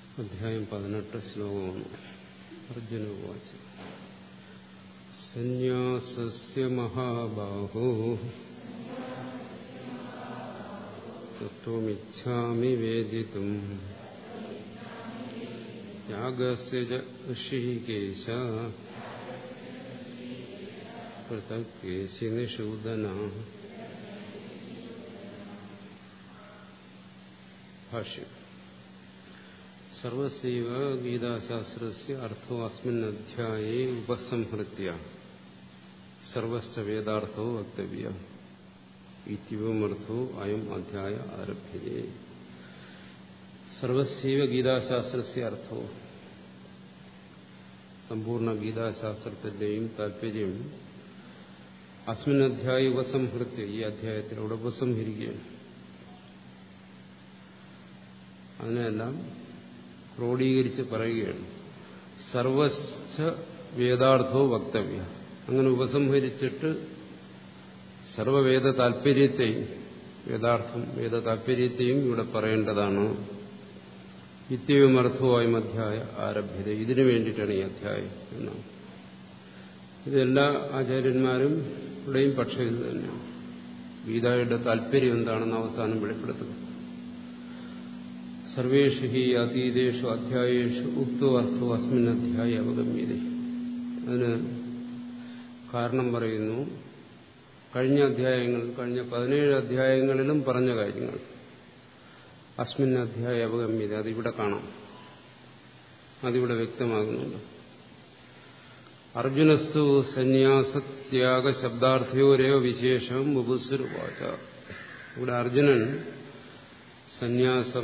അധ്യായം പതിനെട്ട് ശ്ലോകമാണ് അർജുന വാച്ച് സന്യാസസ്യ മഹാബാഹോ തത്വമിച്ഛാമി വേദിതും ത്യാഗസ്യ ച ഋഷികേശ പൃഥക് കേശി നിഷൂദന ഭാഷ്യം സർവസൈവ ഗീതാശാസ്ത്രസ്യ അർത്ഥോ അസ്മിൻ അധ്യായേ ഉപസംഹൃത്യ സർവശ്ച വേദാർത്ഥോ വക്തവ്യ ഇത്യവുമർത്ഥോ അയം അധ്യായ ആരഭ്യേ സർവസൈവ ഗീതാശാസ്ത്രസ്യ അർത്ഥോ സമ്പൂർണ്ണ ഗീതാശാസ്ത്രത്തിന്റെയും താല്പര്യം അസ്മിൻ അധ്യായ ഉപസംഹൃത്യ ഈ അധ്യായത്തിലൂടെ ഉപസംഹരിക്കുകയാണ് അതിനെല്ലാം ക്രോഡീകരിച്ച് പറയുകയാണ് സർവശ്ച വേദാർത്ഥോ വക്തവ്യ അങ്ങനെ ഉപസംഹരിച്ചിട്ട് സർവവേദ താല്പര്യത്തെയും വേദാർത്ഥം വേദ താല്പര്യത്തെയും ഇവിടെ പറയേണ്ടതാണ് നിത്യവും അർത്ഥവുമായും അധ്യായ ആരഭ്യത ഇതിനു വേണ്ടിയിട്ടാണ് ഈ അധ്യായം എന്നാണ് ഇതെല്ലാ ആചാര്യന്മാരും ഇവിടെയും പക്ഷം ഇത് തന്നെയാണ് ഗീതയുടെ താല്പര്യം എന്താണെന്ന് അവസാനം വെളിപ്പെടുത്തുക സർവേഷു ഹി അതീതേഷു അധ്യായേഷു ഉക്തോ അർത്ഥോ അസ്മിൻ അധ്യായ അവഗമ്യത അതിന് കാരണം പറയുന്നു കഴിഞ്ഞ അധ്യായങ്ങൾ കഴിഞ്ഞ പതിനേഴ് അധ്യായങ്ങളിലും പറഞ്ഞ കാര്യങ്ങൾ അസ്മിൻ അധ്യായ അവഗമ്യത അതിവിടെ കാണാം അതിവിടെ വ്യക്തമാകുന്നുണ്ട് അർജുനസ്തു സന്യാസത്യാഗ ശബ്ദാർത്ഥയോരോ വിശേഷം മുബുസുരുവാച ഇവിടെ അർജുനൻ സന്യാസം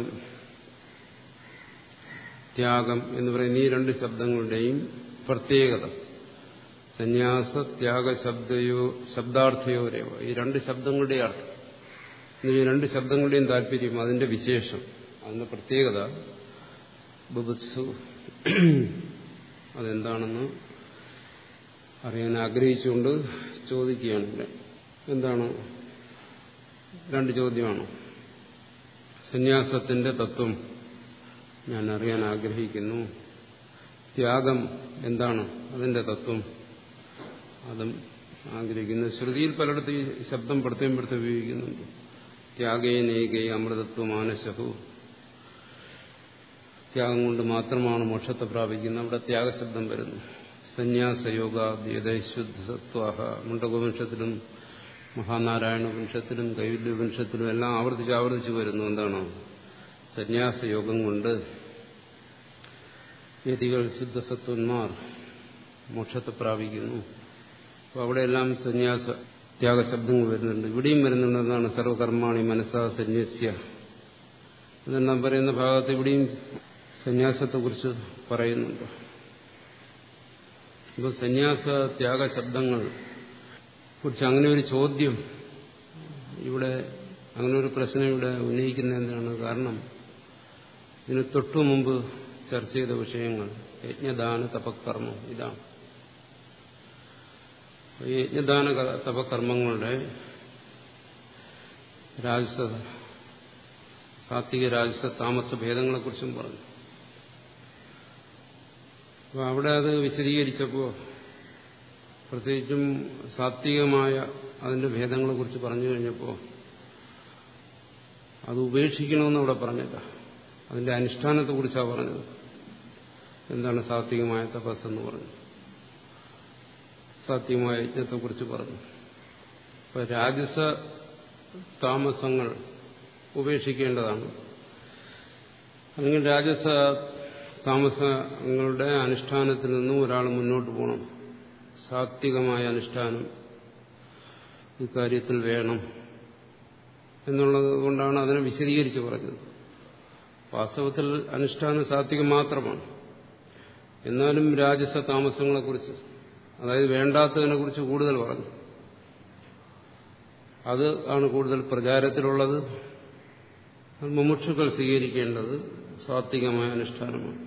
ത്യാഗം എന്ന് പറയുന്ന ഈ രണ്ട് ശബ്ദങ്ങളുടെയും പ്രത്യേകത സന്യാസ ത്യാഗ ശബ്ദയോ ശബ്ദാർത്ഥയോരേവ ഈ രണ്ട് ശബ്ദങ്ങളുടെയും അർത്ഥം ഈ രണ്ട് ശബ്ദങ്ങളുടെയും താല്പര്യം അതിന്റെ വിശേഷം അതിന്റെ പ്രത്യേകത ബുബുത്സു അതെന്താണെന്ന് അറിയാൻ ആഗ്രഹിച്ചുകൊണ്ട് ചോദിക്കുകയാണ് ഇവിടെ എന്താണ് രണ്ട് ചോദ്യമാണ് സന്യാസത്തിന്റെ തത്വം ഞാൻ അറിയാൻ ആഗ്രഹിക്കുന്നു ത്യാഗം എന്താണ് അതിന്റെ തത്വം അതും ആഗ്രഹിക്കുന്നു ശ്രുതിയിൽ പലയിടത്ത് ഈ ശബ്ദം പ്രത്യേകം പ്രത്യേകം ഉപയോഗിക്കുന്നുണ്ട് ത്യാഗേ നേകേ അമൃതത്വ മാനസഹു ത്യാഗം കൊണ്ട് മാത്രമാണ് മോക്ഷത്തെ പ്രാപിക്കുന്നത് അവിടെ ത്യാഗശബ്ദം വരുന്നു സന്യാസയോഗ ശുദ്ധസത്വാഹ മുണ്ടകോപനിഷത്തിലും മഹാനാരായണ ഉപനിഷത്തിലും കൈവല്യ ഉപനിഷത്തിലും എല്ലാം ആവർത്തിച്ച് ആവർത്തിച്ച് വരുന്നു എന്താണ് സന്യാസയോഗം കൊണ്ട് യതികൾ ശുദ്ധസത്വന്മാർ മോക്ഷത്തെ പ്രാപിക്കുന്നു അപ്പോൾ അവിടെയെല്ലാം സന്യാസ ത്യാഗശബ്ദങ്ങൾ വരുന്നുണ്ട് ഇവിടെയും വരുന്നുണ്ടെന്നാണ് സർവകർമാണി മനസ്സാ സന്യസ്യ ഇതെല്ലാം പറയുന്ന ഭാഗത്ത് ഇവിടെയും സന്യാസത്തെക്കുറിച്ച് പറയുന്നുണ്ട് ഇപ്പോൾ സന്യാസ ത്യാഗശബ്ദങ്ങൾ കുറിച്ച് അങ്ങനെ ഒരു ചോദ്യം ഇവിടെ അങ്ങനെ ഒരു പ്രശ്നം ഇവിടെ ഉന്നയിക്കുന്ന എന്താണ് കാരണം ഇതിന് തൊട്ടു മുമ്പ് ചർച്ച ചെയ്ത വിഷയങ്ങൾ യജ്ഞദാന തപക്കർമ്മം ഇതാണ് ഈ യജ്ഞദാന തപകർമ്മങ്ങളുടെ രാജസ സാത്വിക രാജസ താമസ ഭേദങ്ങളെക്കുറിച്ചും പറഞ്ഞു അപ്പോൾ അവിടെ അത് വിശദീകരിച്ചപ്പോൾ പ്രത്യേകിച്ചും സാത്വികമായ അതിന്റെ ഭേദങ്ങളെക്കുറിച്ച് പറഞ്ഞു കഴിഞ്ഞപ്പോൾ അത് ഉപേക്ഷിക്കണമെന്ന് അവിടെ പറഞ്ഞില്ല അതിന്റെ അനുഷ്ഠാനത്തെക്കുറിച്ചാണ് പറഞ്ഞത് എന്താണ് സാത്വികമായ തപസ്സെന്ന് പറഞ്ഞു സാത്വികമായ യജ്ഞത്തെക്കുറിച്ച് പറഞ്ഞു ഇപ്പൊ രാജസ താമസങ്ങൾ ഉപേക്ഷിക്കേണ്ടതാണ് അല്ലെങ്കിൽ രാജസ താമസങ്ങളുടെ അനുഷ്ഠാനത്തിൽ നിന്നും ഒരാൾ മുന്നോട്ട് പോകണം സാത്വികമായ അനുഷ്ഠാനം ഇക്കാര്യത്തിൽ വേണം എന്നുള്ളത് കൊണ്ടാണ് അതിനെ വിശദീകരിച്ച് പറഞ്ഞത് വാസ്തവത്തിൽ അനുഷ്ഠാനം സാത്വികം മാത്രമാണ് എന്നാലും രാജസ താമസങ്ങളെക്കുറിച്ച് അതായത് വേണ്ടാത്തതിനെ കുറിച്ച് കൂടുതൽ പറഞ്ഞു അത് ആണ് കൂടുതൽ പ്രചാരത്തിലുള്ളത് മുമുക്ഷുക്കൾ സ്വീകരിക്കേണ്ടത് സാത്വികമായ അനുഷ്ഠാനമാണ്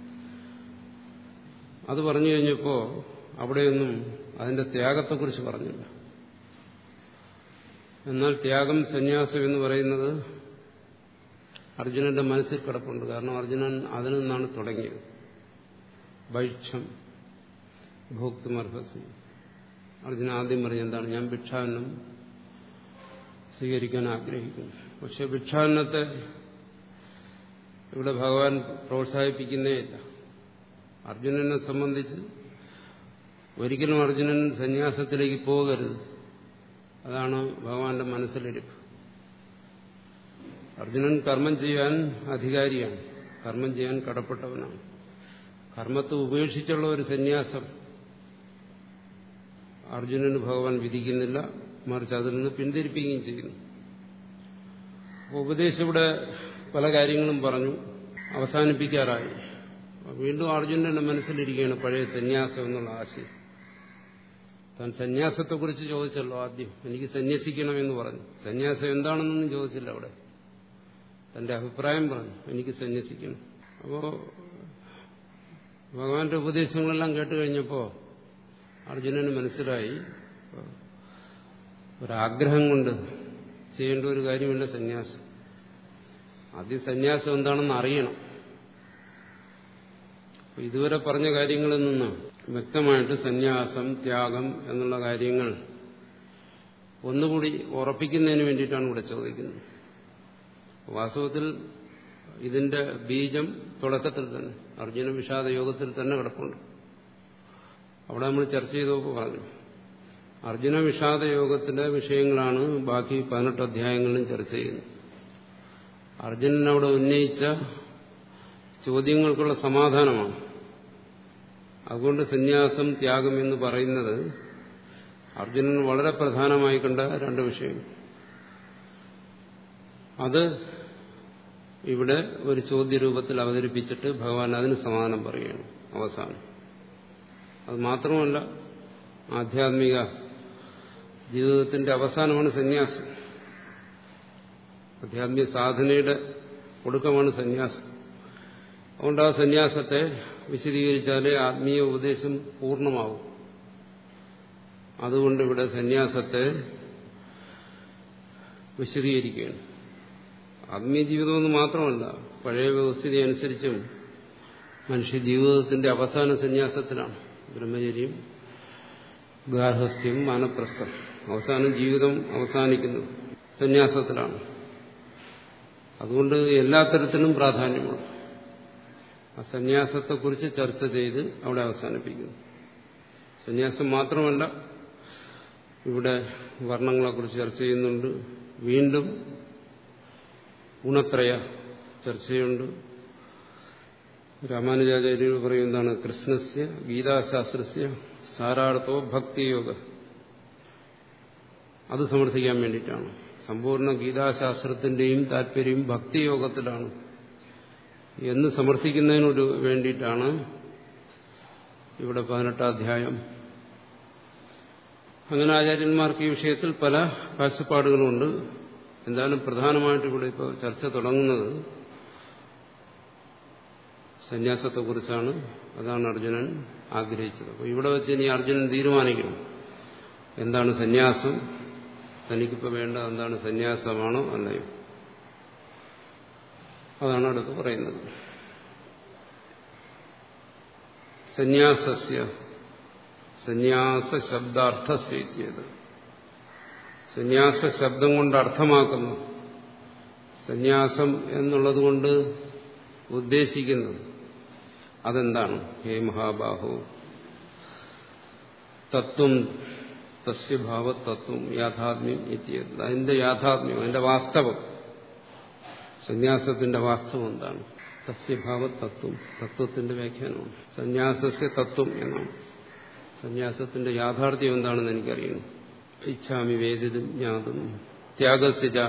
അത് പറഞ്ഞു കഴിഞ്ഞപ്പോൾ അവിടെയൊന്നും അതിന്റെ ത്യാഗത്തെക്കുറിച്ച് പറഞ്ഞില്ല എന്നാൽ ത്യാഗം സന്യാസം എന്ന് പറയുന്നത് അർജുനന്റെ മനസ്സിൽ കിടപ്പുണ്ട് കാരണം അർജുനൻ അതിൽ നിന്നാണ് തുടങ്ങിയത് ഭൈക്ഷം ഭോക്തുമർഹസി അർജുന ആദ്യം പറഞ്ഞ എന്താണ് ഞാൻ ഭിക്ഷാന്നം സ്വീകരിക്കാൻ ആഗ്രഹിക്കുന്നു പക്ഷെ ഭിക്ഷാന്നത്തെ ഇവിടെ ഭഗവാൻ പ്രോത്സാഹിപ്പിക്കുന്നേയില്ല അർജുനനെ സംബന്ധിച്ച് ഒരിക്കലും അർജുനൻ സന്യാസത്തിലേക്ക് പോകരുത് അതാണ് ഭഗവാന്റെ മനസ്സിലിരിപ്പ് അർജുനൻ കർമ്മം ചെയ്യാൻ അധികാരിയാണ് കർമ്മം ചെയ്യാൻ കടപ്പെട്ടവനാണ് കർമ്മത്തെ ഉപേക്ഷിച്ചുള്ള ഒരു സന്യാസം അർജുനന് ഭഗവാൻ വിധിക്കുന്നില്ല മറിച്ച് അതിൽ നിന്ന് പിന്തിരിപ്പിക്കുകയും ചെയ്യുന്നു അപ്പോൾ ഉപദേശം ഇവിടെ പല കാര്യങ്ങളും പറഞ്ഞു അവസാനിപ്പിക്കാറായി വീണ്ടും അർജുനന്റെ മനസ്സിലിരിക്കുകയാണ് പഴയ സന്യാസം എന്നുള്ള ആശയം താൻ സന്യാസത്തെക്കുറിച്ച് ചോദിച്ചല്ലോ ആദ്യം എനിക്ക് സന്യസിക്കണമെന്ന് പറഞ്ഞു സന്യാസം എന്താണെന്നൊന്നും ചോദിച്ചില്ല അവിടെ തന്റെ അഭിപ്രായം പറഞ്ഞു എനിക്ക് സന്യസിക്കണം അപ്പോ ഭഗവാന്റെ ഉപദേശങ്ങളെല്ലാം കേട്ട് കഴിഞ്ഞപ്പോ അർജുനന് മനസ്സിലായി ഒരാഗ്രഹം കൊണ്ട് ചെയ്യേണ്ട ഒരു കാര്യമല്ല സന്യാസം ആദ്യം സന്യാസം എന്താണെന്ന് അറിയണം ഇതുവരെ പറഞ്ഞ കാര്യങ്ങളിൽ നിന്ന് വ്യക്തമായിട്ട് സന്യാസം ത്യാഗം എന്നുള്ള കാര്യങ്ങൾ ഒന്നുകൂടി ഉറപ്പിക്കുന്നതിന് വേണ്ടിയിട്ടാണ് ഇവിടെ ചോദിക്കുന്നത് വാസ്തവത്തിൽ ഇതിന്റെ ബീജം തുടക്കത്തിൽ തന്നെ അർജുന വിഷാദ യോഗത്തിൽ തന്നെ കിടപ്പുണ്ട് അവിടെ നമ്മൾ ചർച്ച ചെയ്തപ്പോൾ പറഞ്ഞു അർജുന വിഷാദ യോഗത്തിലെ വിഷയങ്ങളാണ് ബാക്കി പതിനെട്ട് അധ്യായങ്ങളിലും ചർച്ച ചെയ്യുന്നത് അർജുനൻ അവിടെ ഉന്നയിച്ച ചോദ്യങ്ങൾക്കുള്ള സമാധാനമാണ് അതുകൊണ്ട് സന്യാസം ത്യാഗം എന്ന് പറയുന്നത് അർജുനൻ വളരെ പ്രധാനമായി കണ്ട രണ്ട് വിഷയങ്ങൾ അത് ഇവിടെ ഒരു ചോദ്യരൂപത്തിൽ അവതരിപ്പിച്ചിട്ട് ഭഗവാൻ അതിന് സമാധാനം പറയുകയാണ് അവസാനം അത് മാത്രമല്ല ആധ്യാത്മിക ജീവിതത്തിന്റെ അവസാനമാണ് സന്യാസം ആധ്യാത്മിക സാധനയുടെ ഒടുക്കമാണ് സന്യാസം അതുകൊണ്ട് ആ സന്യാസത്തെ വിശദീകരിച്ചാലേ ആത്മീയ ഉപദേശം പൂർണ്ണമാവും അതുകൊണ്ട് ഇവിടെ സന്യാസത്തെ വിശദീകരിക്കുകയാണ് ആത്മീയ ജീവിതമെന്ന് മാത്രമല്ല പഴയ വ്യവസ്ഥിതി അനുസരിച്ചും മനുഷ്യ ജീവിതത്തിന്റെ അവസാന സന്യാസത്തിലാണ് ബ്രഹ്മചര്യം ഗാർഹസ്ഥ്യം മാനപ്രസ്ഥം അവസാനം ജീവിതം അവസാനിക്കുന്നത് സന്യാസത്തിലാണ് അതുകൊണ്ട് എല്ലാ തരത്തിലും പ്രാധാന്യമുണ്ട് ആ സന്യാസത്തെക്കുറിച്ച് ചർച്ച ചെയ്ത് അവിടെ അവസാനിപ്പിക്കുന്നു സന്യാസം മാത്രമല്ല ഇവിടെ വർണ്ണങ്ങളെക്കുറിച്ച് ചർച്ച ചെയ്യുന്നുണ്ട് വീണ്ടും ഗുണത്രയ ചർച്ചയുണ്ട് രാമാനുജാചാര്യർ പറയുന്നതാണ് കൃഷ്ണസ്യ ഗീതാശാസ്ത്രസ്യ സാരാർത്ഥോ ഭക്തിയോഗ അത് സമർത്ഥിക്കാൻ വേണ്ടിയിട്ടാണ് സമ്പൂർണ്ണ ഗീതാശാസ്ത്രത്തിന്റെയും താല്പര്യം ഭക്തിയോഗത്തിലാണ് എന്ന് സമർത്ഥിക്കുന്നതിനോട് വേണ്ടിയിട്ടാണ് ഇവിടെ പതിനെട്ടാം അധ്യായം അങ്ങനെ ആചാര്യന്മാർക്ക് ഈ വിഷയത്തിൽ പല കാഴ്ചപ്പാടുകളുമുണ്ട് എന്തായാലും പ്രധാനമായിട്ട് ഇവിടെ ഇപ്പോൾ ചർച്ച തുടങ്ങുന്നത് സന്യാസത്തെക്കുറിച്ചാണ് അതാണ് അർജുനൻ ആഗ്രഹിച്ചത് അപ്പോൾ ഇവിടെ വെച്ച് ഇനി അർജുനൻ തീരുമാനിക്കണം എന്താണ് സന്യാസം തനിക്കിപ്പോൾ വേണ്ട എന്താണ് സന്യാസമാണോ അല്ലയോ അതാണ് അടുത്ത് പറയുന്നത് സന്യാസസ്യ സന്യാസ ശബ്ദാർത്ഥസ്യത് സന്യാസ ശബ്ദം കൊണ്ട് അർത്ഥമാക്കുന്നു സന്യാസം എന്നുള്ളത് കൊണ്ട് ഉദ്ദേശിക്കുന്നത് അതെന്താണ് ഹേ മഹാബാഹു തത്വം തസ്യഭാവതത്വം യാഥാത്മ്യം എത്തിയത് അതിന്റെ യാഥാത്മ്യം അതിന്റെ വാസ്തവം സന്യാസത്തിന്റെ വാസ്തവം എന്താണ് തസ്യഭാവതത്വം തത്വത്തിന്റെ വ്യാഖ്യാനമാണ് സന്യാസസ്യ തത്വം എന്നാണ് സന്യാസത്തിന്റെ യാഥാർത്ഥ്യം എന്താണെന്ന് എനിക്കറിയുന്നു ഇച്ഛാമി വേദിതും ജ്ഞാതും ത്യാഗസിജ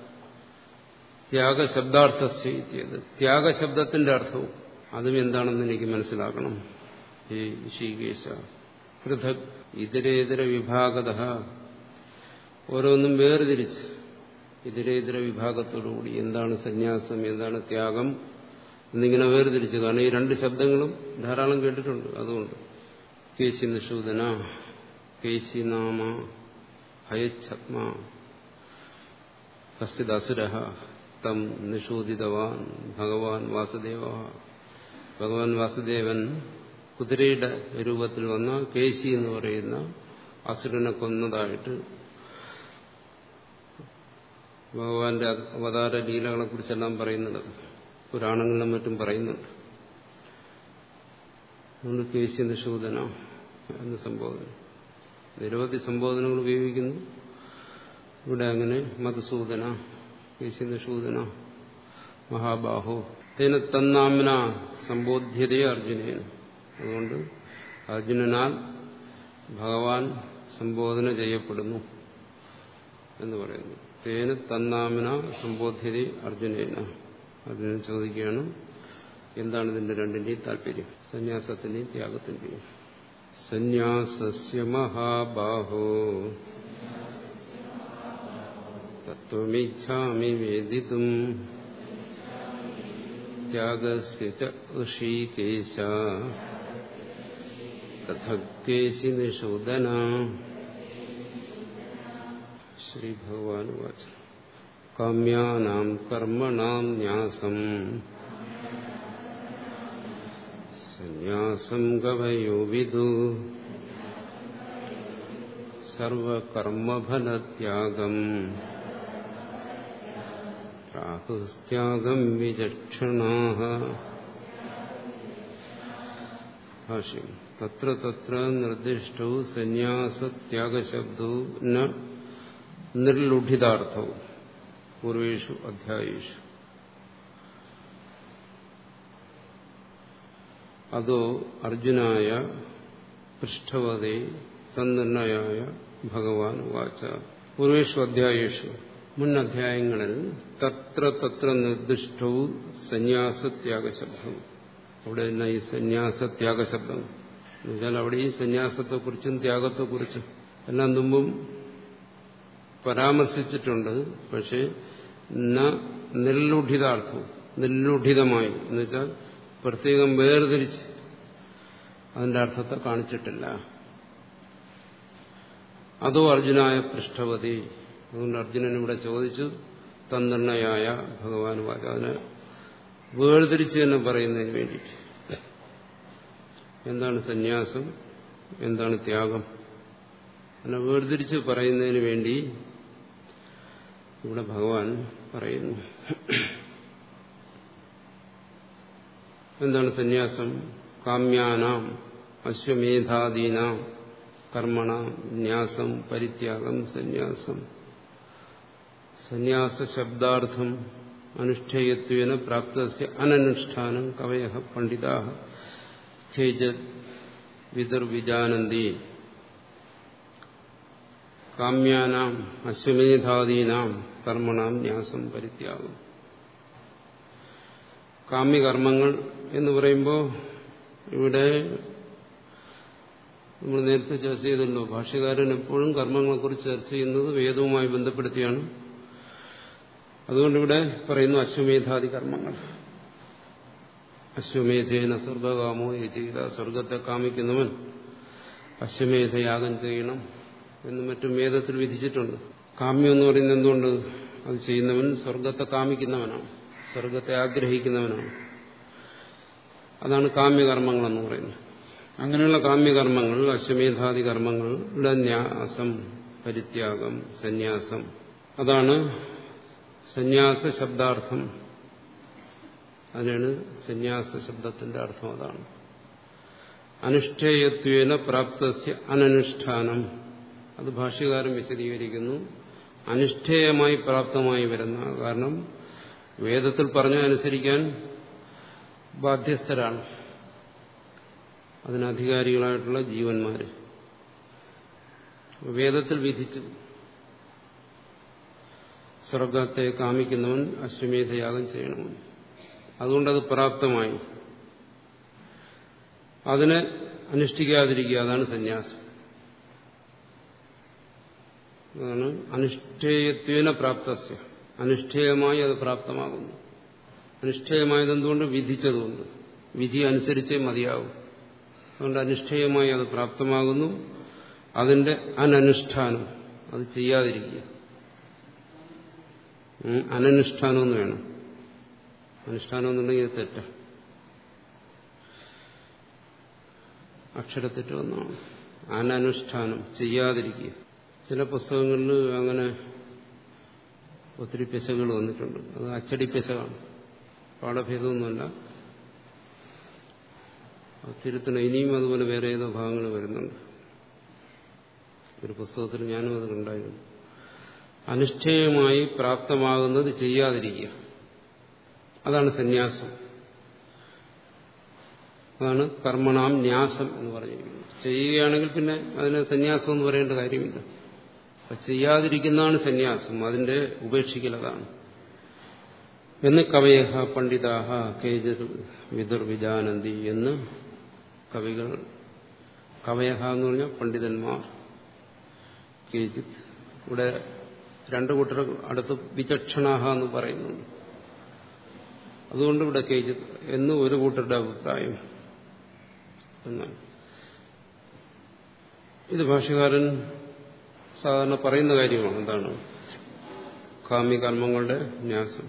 ത്യാഗശബ്ദാർത്ഥസ്യത് ത്യാഗശബ്ദത്തിന്റെ അർത്ഥവും അതും എന്താണെന്ന് എനിക്ക് മനസ്സിലാക്കണം ഈ ഋഷികേശ പൃഥക് ഇതരേതര വിഭാഗത ഓരോന്നും വേർതിരിച്ച് ഇതരേതര വിഭാഗത്തോടുകൂടി എന്താണ് സന്യാസം എന്താണ് ത്യാഗം എന്നിങ്ങനെ വേർതിരിച്ച് കാരണം ഈ രണ്ട് ശബ്ദങ്ങളും ധാരാളം കേട്ടിട്ടുണ്ട് അതുകൊണ്ട് കേശി നിഷൂദന കേശി നാമ ഹയച്ഛത്മ കശ്ചിത് അസുര തം നിഷോദിതവാൻ ഭഗവാൻ വാസുദേവ ഭഗവാൻ വാസുദേവൻ കുതിരയുടെ രൂപത്തിൽ വന്ന കേശി എന്ന് പറയുന്ന അസുരനെ കൊന്നതായിട്ട് ഭഗവാന്റെ അവതാര ലീലകളെ കുറിച്ചെല്ലാം പറയുന്നുണ്ട് പുരാണങ്ങളിലും മറ്റും പറയുന്നുണ്ട് അതുകൊണ്ട് കേശി നിഷൂദന എന്ന സംബോധന നിരവധി സംബോധനകൾ ഉപയോഗിക്കുന്നു ഇവിടെ അങ്ങനെ മധുസൂദന കേശി നിഷൂദന മഹാബാഹോ തേന തന്നാമന സംബോധ്യതയെ അർജുനേന് അതുകൊണ്ട് അർജുനനാൽ ഭഗവാൻ സംബോധന ചെയ്യപ്പെടുന്നു എന്ന് പറയുന്നു തേന തന്നാമന സംബോധ്യത അർജുനേന അർജുനൻ ചോദിക്കുകയാണ് എന്താണ് ഇതിന്റെ രണ്ടിന്റെയും താല്പര്യം സന്യാസത്തിന്റെയും ത്യാഗത്തിന്റെയും സന്യാസസ്യ മഹാബാഹോ തത്വമിച്ഛാമി വേദിതും ത്യാഗസ്യ ച ഋഷീകേശ തഥക്കേശി നിഷൂദന ശ്രീഭഗവാൻ വാച കാമ്യാനാം കർമ്മണാം ന്യാസം സന്യാസം കവയോ വിദു സർവകർമ്മഫലത്യാഗം രാഹുസ്ത്യാഗം വിചക്ഷണാഃ ഭാഷ്യം തത്ര തത്ര നിർദ്ദിഷ്ടോ സന്യാസത്യാഗശബ്ദോ ന നിർലുഠിതാർത്ഥവും പൂർവേഷു അധ്യായേഷു അതോ അർജുനായ പൃഷ്ഠവതേ തന്നിർണയായ ഭഗവാൻ വാച പൂർവേഷു അധ്യായേഷു മുൻ അധ്യായങ്ങളിൽ തത്ര തത്ര നിർദ്ദിഷ്ടവും സന്യാസത്യാഗശബ്ദവും അവിടെ തന്നെ ഈ സന്യാസത്യാഗശബ്ദം എന്നുവെച്ചാൽ അവിടെ ഈ സന്യാസത്തെക്കുറിച്ചും ത്യാഗത്തെക്കുറിച്ചും എല്ലാം മുമ്പും പരാമർശിച്ചിട്ടുണ്ട് പക്ഷേ ന നിർലുഠിതാർത്ഥം നിർലുഠിതമായി എന്നുവെച്ചാൽ പ്രത്യേകം വേർതിരിച്ച് അതിന്റെ അർത്ഥത്തെ കാണിച്ചിട്ടില്ല അതോ അർജുനായ പൃഷ്ഠവതി അതുകൊണ്ട് അർജുനൻ ഇവിടെ ചോദിച്ചു തന്നിർണയായ ഭഗവാൻ വാച അതിനെ വേർതിരിച്ച് തന്നെ പറയുന്നതിന് വേണ്ടിയിട്ട് എന്താണ് സന്യാസം എന്താണ് ത്യാഗം അതിനെ വേർതിരിച്ച് പറയുന്നതിന് വേണ്ടി ഇവിടെ ഭഗവാൻ പറയുന്നു എന്താണ് സന്യാസം കാമ്യാനാം അശ്വമേധാദീനാം കർമ്മണ ന്യാസം പരിത്യാഗം സന്യാസം സന്യാസ ശബ്ദാർത്ഥം അനുഷ്ഠേയത്വേന പ്രാപ്തസ്യ അനനുഷ്ഠാനം കവയ പണ്ഡിതാ ഖേജത് വിതുർവിജാനന്തി കാമ്യാനാം അശ്വമേധാദീനാം കർമ്മണാം ന്യാസം പരിത്യാഗം കാമ്യകർമ്മങ്ങൾ എന്ന് പറയുമ്പോൾ ഇവിടെ നമ്മൾ നേരത്തെ ചർച്ച ചെയ്തല്ലോ ഭാഷ്യകാരൻ എപ്പോഴും കർമ്മങ്ങളെക്കുറിച്ച് ചർച്ച ചെയ്യുന്നത് വേദവുമായി ബന്ധപ്പെടുത്തിയാണ് അതുകൊണ്ടിവിടെ പറയുന്നു അശ്വമേധാദി കർമ്മങ്ങൾ അശ്വമേധേന സ്വർഗകാമോ ചെയ്ത സ്വർഗത്തെ കാമിക്കുന്നവൻ അശ്വമേധയാഗം ചെയ്യണം എന്ന് മറ്റും വേദത്തിൽ വിധിച്ചിട്ടുണ്ട് കാമ്യം എന്ന് പറയുന്നത് എന്തുകൊണ്ട് അത് ചെയ്യുന്നവൻ സ്വർഗത്തെ കാമിക്കുന്നവനാണ് സ്വർഗത്തെ ആഗ്രഹിക്കുന്നവനാണ് അതാണ് കാമ്യകർമ്മങ്ങളെന്ന് പറയുന്നത് അങ്ങനെയുള്ള കാമ്യകർമ്മങ്ങൾ അശ്വമേധാദി കർമ്മങ്ങളുടെ ന്യാസം പരിത്യാഗം സന്യാസം അതാണ് സന്യാസ ശബ്ദാർത്ഥം അതിനാണ് സന്യാസ ശബ്ദത്തിന്റെ അർത്ഥം അതാണ് അനുഷ്ഠേയത്വേന പ്രാപ്തസ്യ അനനുഷ്ഠാനം അത് ഭാഷ്യകാരൻ വിശദീകരിക്കുന്നു അനുഷ്ഠേയമായി പ്രാപ്തമായി വരുന്ന കാരണം വേദത്തിൽ പറഞ്ഞ അനുസരിക്കാൻ ബാധ്യസ്ഥരാണ് അതിനധികാരികളായിട്ടുള്ള ജീവന്മാര് വേദത്തിൽ വിധിച്ചു സ്വർഗത്തെ കാമിക്കുന്നവൻ അശ്വമേധയാഗം ചെയ്യണമെന്ന് അതുകൊണ്ടത് പ്രാപ്തമായി അതിനെ അനുഷ്ഠിക്കാതിരിക്കുക അതാണ് സന്യാസം അതാണ് അനുഷ്ഠേയത്വേന പ്രാപ്തസ്യ അനുഷ്ഠേയമായി അത് പ്രാപ്തമാകുന്നു അനുഷ്ഠേയമായത് എന്തുകൊണ്ട് വിധിച്ചതുകൊണ്ട് വിധി അനുസരിച്ചേ മതിയാകും അതുകൊണ്ട് അനുഷ്ഠേയമായി അത് പ്രാപ്തമാകുന്നു അതിന്റെ അനനുഷ്ഠാനം അത് ചെയ്യാതിരിക്കുക ഉം, അനനുഷ്ഠാനം എന്ന് വേണം അനുഷ്ഠാനം എന്നുണ്ടെങ്കിൽ ഇത് തെറ്റ അക്ഷരത്തെറ്റ് ഒന്നാണ് അനനുഷ്ഠാനം ചെയ്യാതിരിക്കുക ചില പുസ്തകങ്ങളിൽ അങ്ങനെ ഒത്തിരി പിശകുകൾ വന്നിട്ടുണ്ട് അത് അച്ചടി പിശകാണ് പാഠഭേദമൊന്നുമല്ല അത് തിരുത്തണം ഇനിയും അതുപോലെ വേറെ ഏതോ ഭാഗങ്ങൾ വരുന്നുണ്ട് ഒരു പുസ്തകത്തിൽ ഞാനും അത് കണ്ടായിരുന്നു അനുഷ്ഠേയമായി പ്രാപ്തമാകുന്നത് ചെയ്യാതിരിക്കുക അതാണ് സന്യാസം അതാണ് കർമ്മണാം ന്യാസം എന്ന് പറഞ്ഞിരിക്കുന്നത് ചെയ്യുകയാണെങ്കിൽ പിന്നെ അതിന് സന്യാസം എന്ന് പറയേണ്ട കാര്യമില്ല അപ്പൊ ചെയ്യാതിരിക്കുന്നതാണ് സന്യാസം അതിന്റെ ഉപേക്ഷിക്കലതാണ് എന്ന് കവയഹ പണ്ഡിതാഹ കേജർ വിദുർ വിജാനന്തി എന്ന് കവികൾ കവയഹ എന്ന് പറഞ്ഞാൽ പണ്ഡിതന്മാർ കേജിത് ഇവിടെ രണ്ടു കൂട്ടർ അടുത്ത് വിചക്ഷണാഹ എന്ന് പറയുന്നുണ്ട് അതുകൊണ്ട് ഇവിടെ കേജിത് എന്ന് ഒരു കൂട്ടരുടെ അഭിപ്രായം എന്നാണ് ഇത് ഭാഷകാരൻ സാധാരണ പറയുന്ന കാര്യമാണ് എന്താണ് കാമ്യകർമ്മങ്ങളുടെ ന്യാസം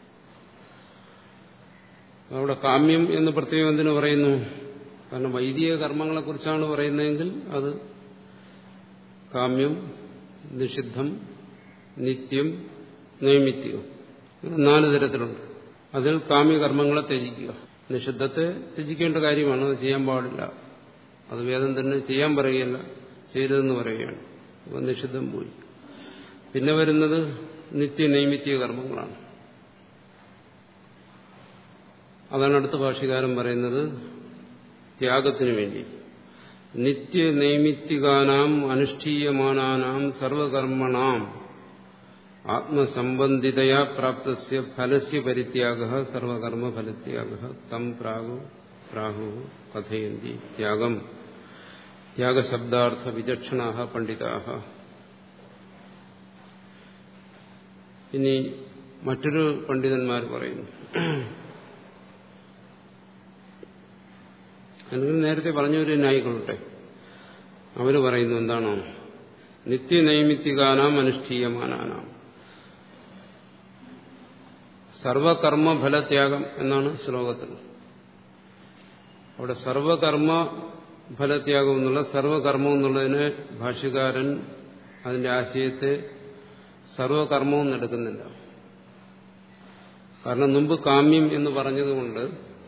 അവിടെ കാമ്യം എന്ന് പ്രത്യേകം എന്തിനു പറയുന്നു കാരണം വൈദിക കർമ്മങ്ങളെക്കുറിച്ചാണ് പറയുന്നതെങ്കിൽ അത് കാമ്യം നിഷിദ്ധം നിത്യം നൈമിത്യവും ഇങ്ങനെ നാല് തരത്തിലുണ്ട് അതിൽ കാമ്യകർമ്മങ്ങളെ ത്യജിക്കുക നിഷിദ്ധത്തെ ത്യജിക്കേണ്ട കാര്യമാണ് അത് ചെയ്യാൻ പാടില്ല അത് വേദം തന്നെ ചെയ്യാൻ പറയുകയല്ല ചെയ്തതെന്ന് പറയുകയാണ് അപ്പോൾ നിഷിദ്ധം പോയി പിന്നെ വരുന്നത് നിത്യ നൈമിത്യ കർമ്മങ്ങളാണ് അതാണ് അടുത്ത ഭാഷകാരൻ പറയുന്നത് ത്യാഗത്തിനു വേണ്ടി നിത്യ നൈമിത്തികാനാം അനുഷ്ഠീയമാനാനാം സർവകർമ്മണാം ആത്മസംബന്ധിതയാ പ്രാപ്തസ്യ ഫലസ്യ പരിത്യാഗ സർവകർമ്മ ഫലത്യാഗ തം പ്രാഗു പ്രാഹു കഥയന്തി ത്യാഗം ത്യാഗശബ്ദാർത്ഥ വിചക്ഷണാ പണ്ഡിതാഹ ഇനി മറ്റൊരു പണ്ഡിതന്മാർ പറയുന്നു അല്ലെങ്കിൽ നേരത്തെ പറഞ്ഞവര് ന്യായിക്കൊള്ളട്ടെ അവര് പറയുന്നു എന്താണോ നിത്യനൈമിത്തികാനാം അനുഷ്ഠീയമാനാനാം സർവകർമ്മഫലത്യാഗം എന്നാണ് ശ്ലോകത്തിൽ അവിടെ സർവകർമ്മ ഫലത്യാഗം എന്നുള്ള സർവകർമ്മം എന്നുള്ളതിന് ഭാഷ്യകാരൻ അതിന്റെ ആശയത്തെ സർവകർമ്മവും എടുക്കുന്നില്ല കാരണം മുമ്പ് കാമ്യം എന്ന് പറഞ്ഞതുകൊണ്ട്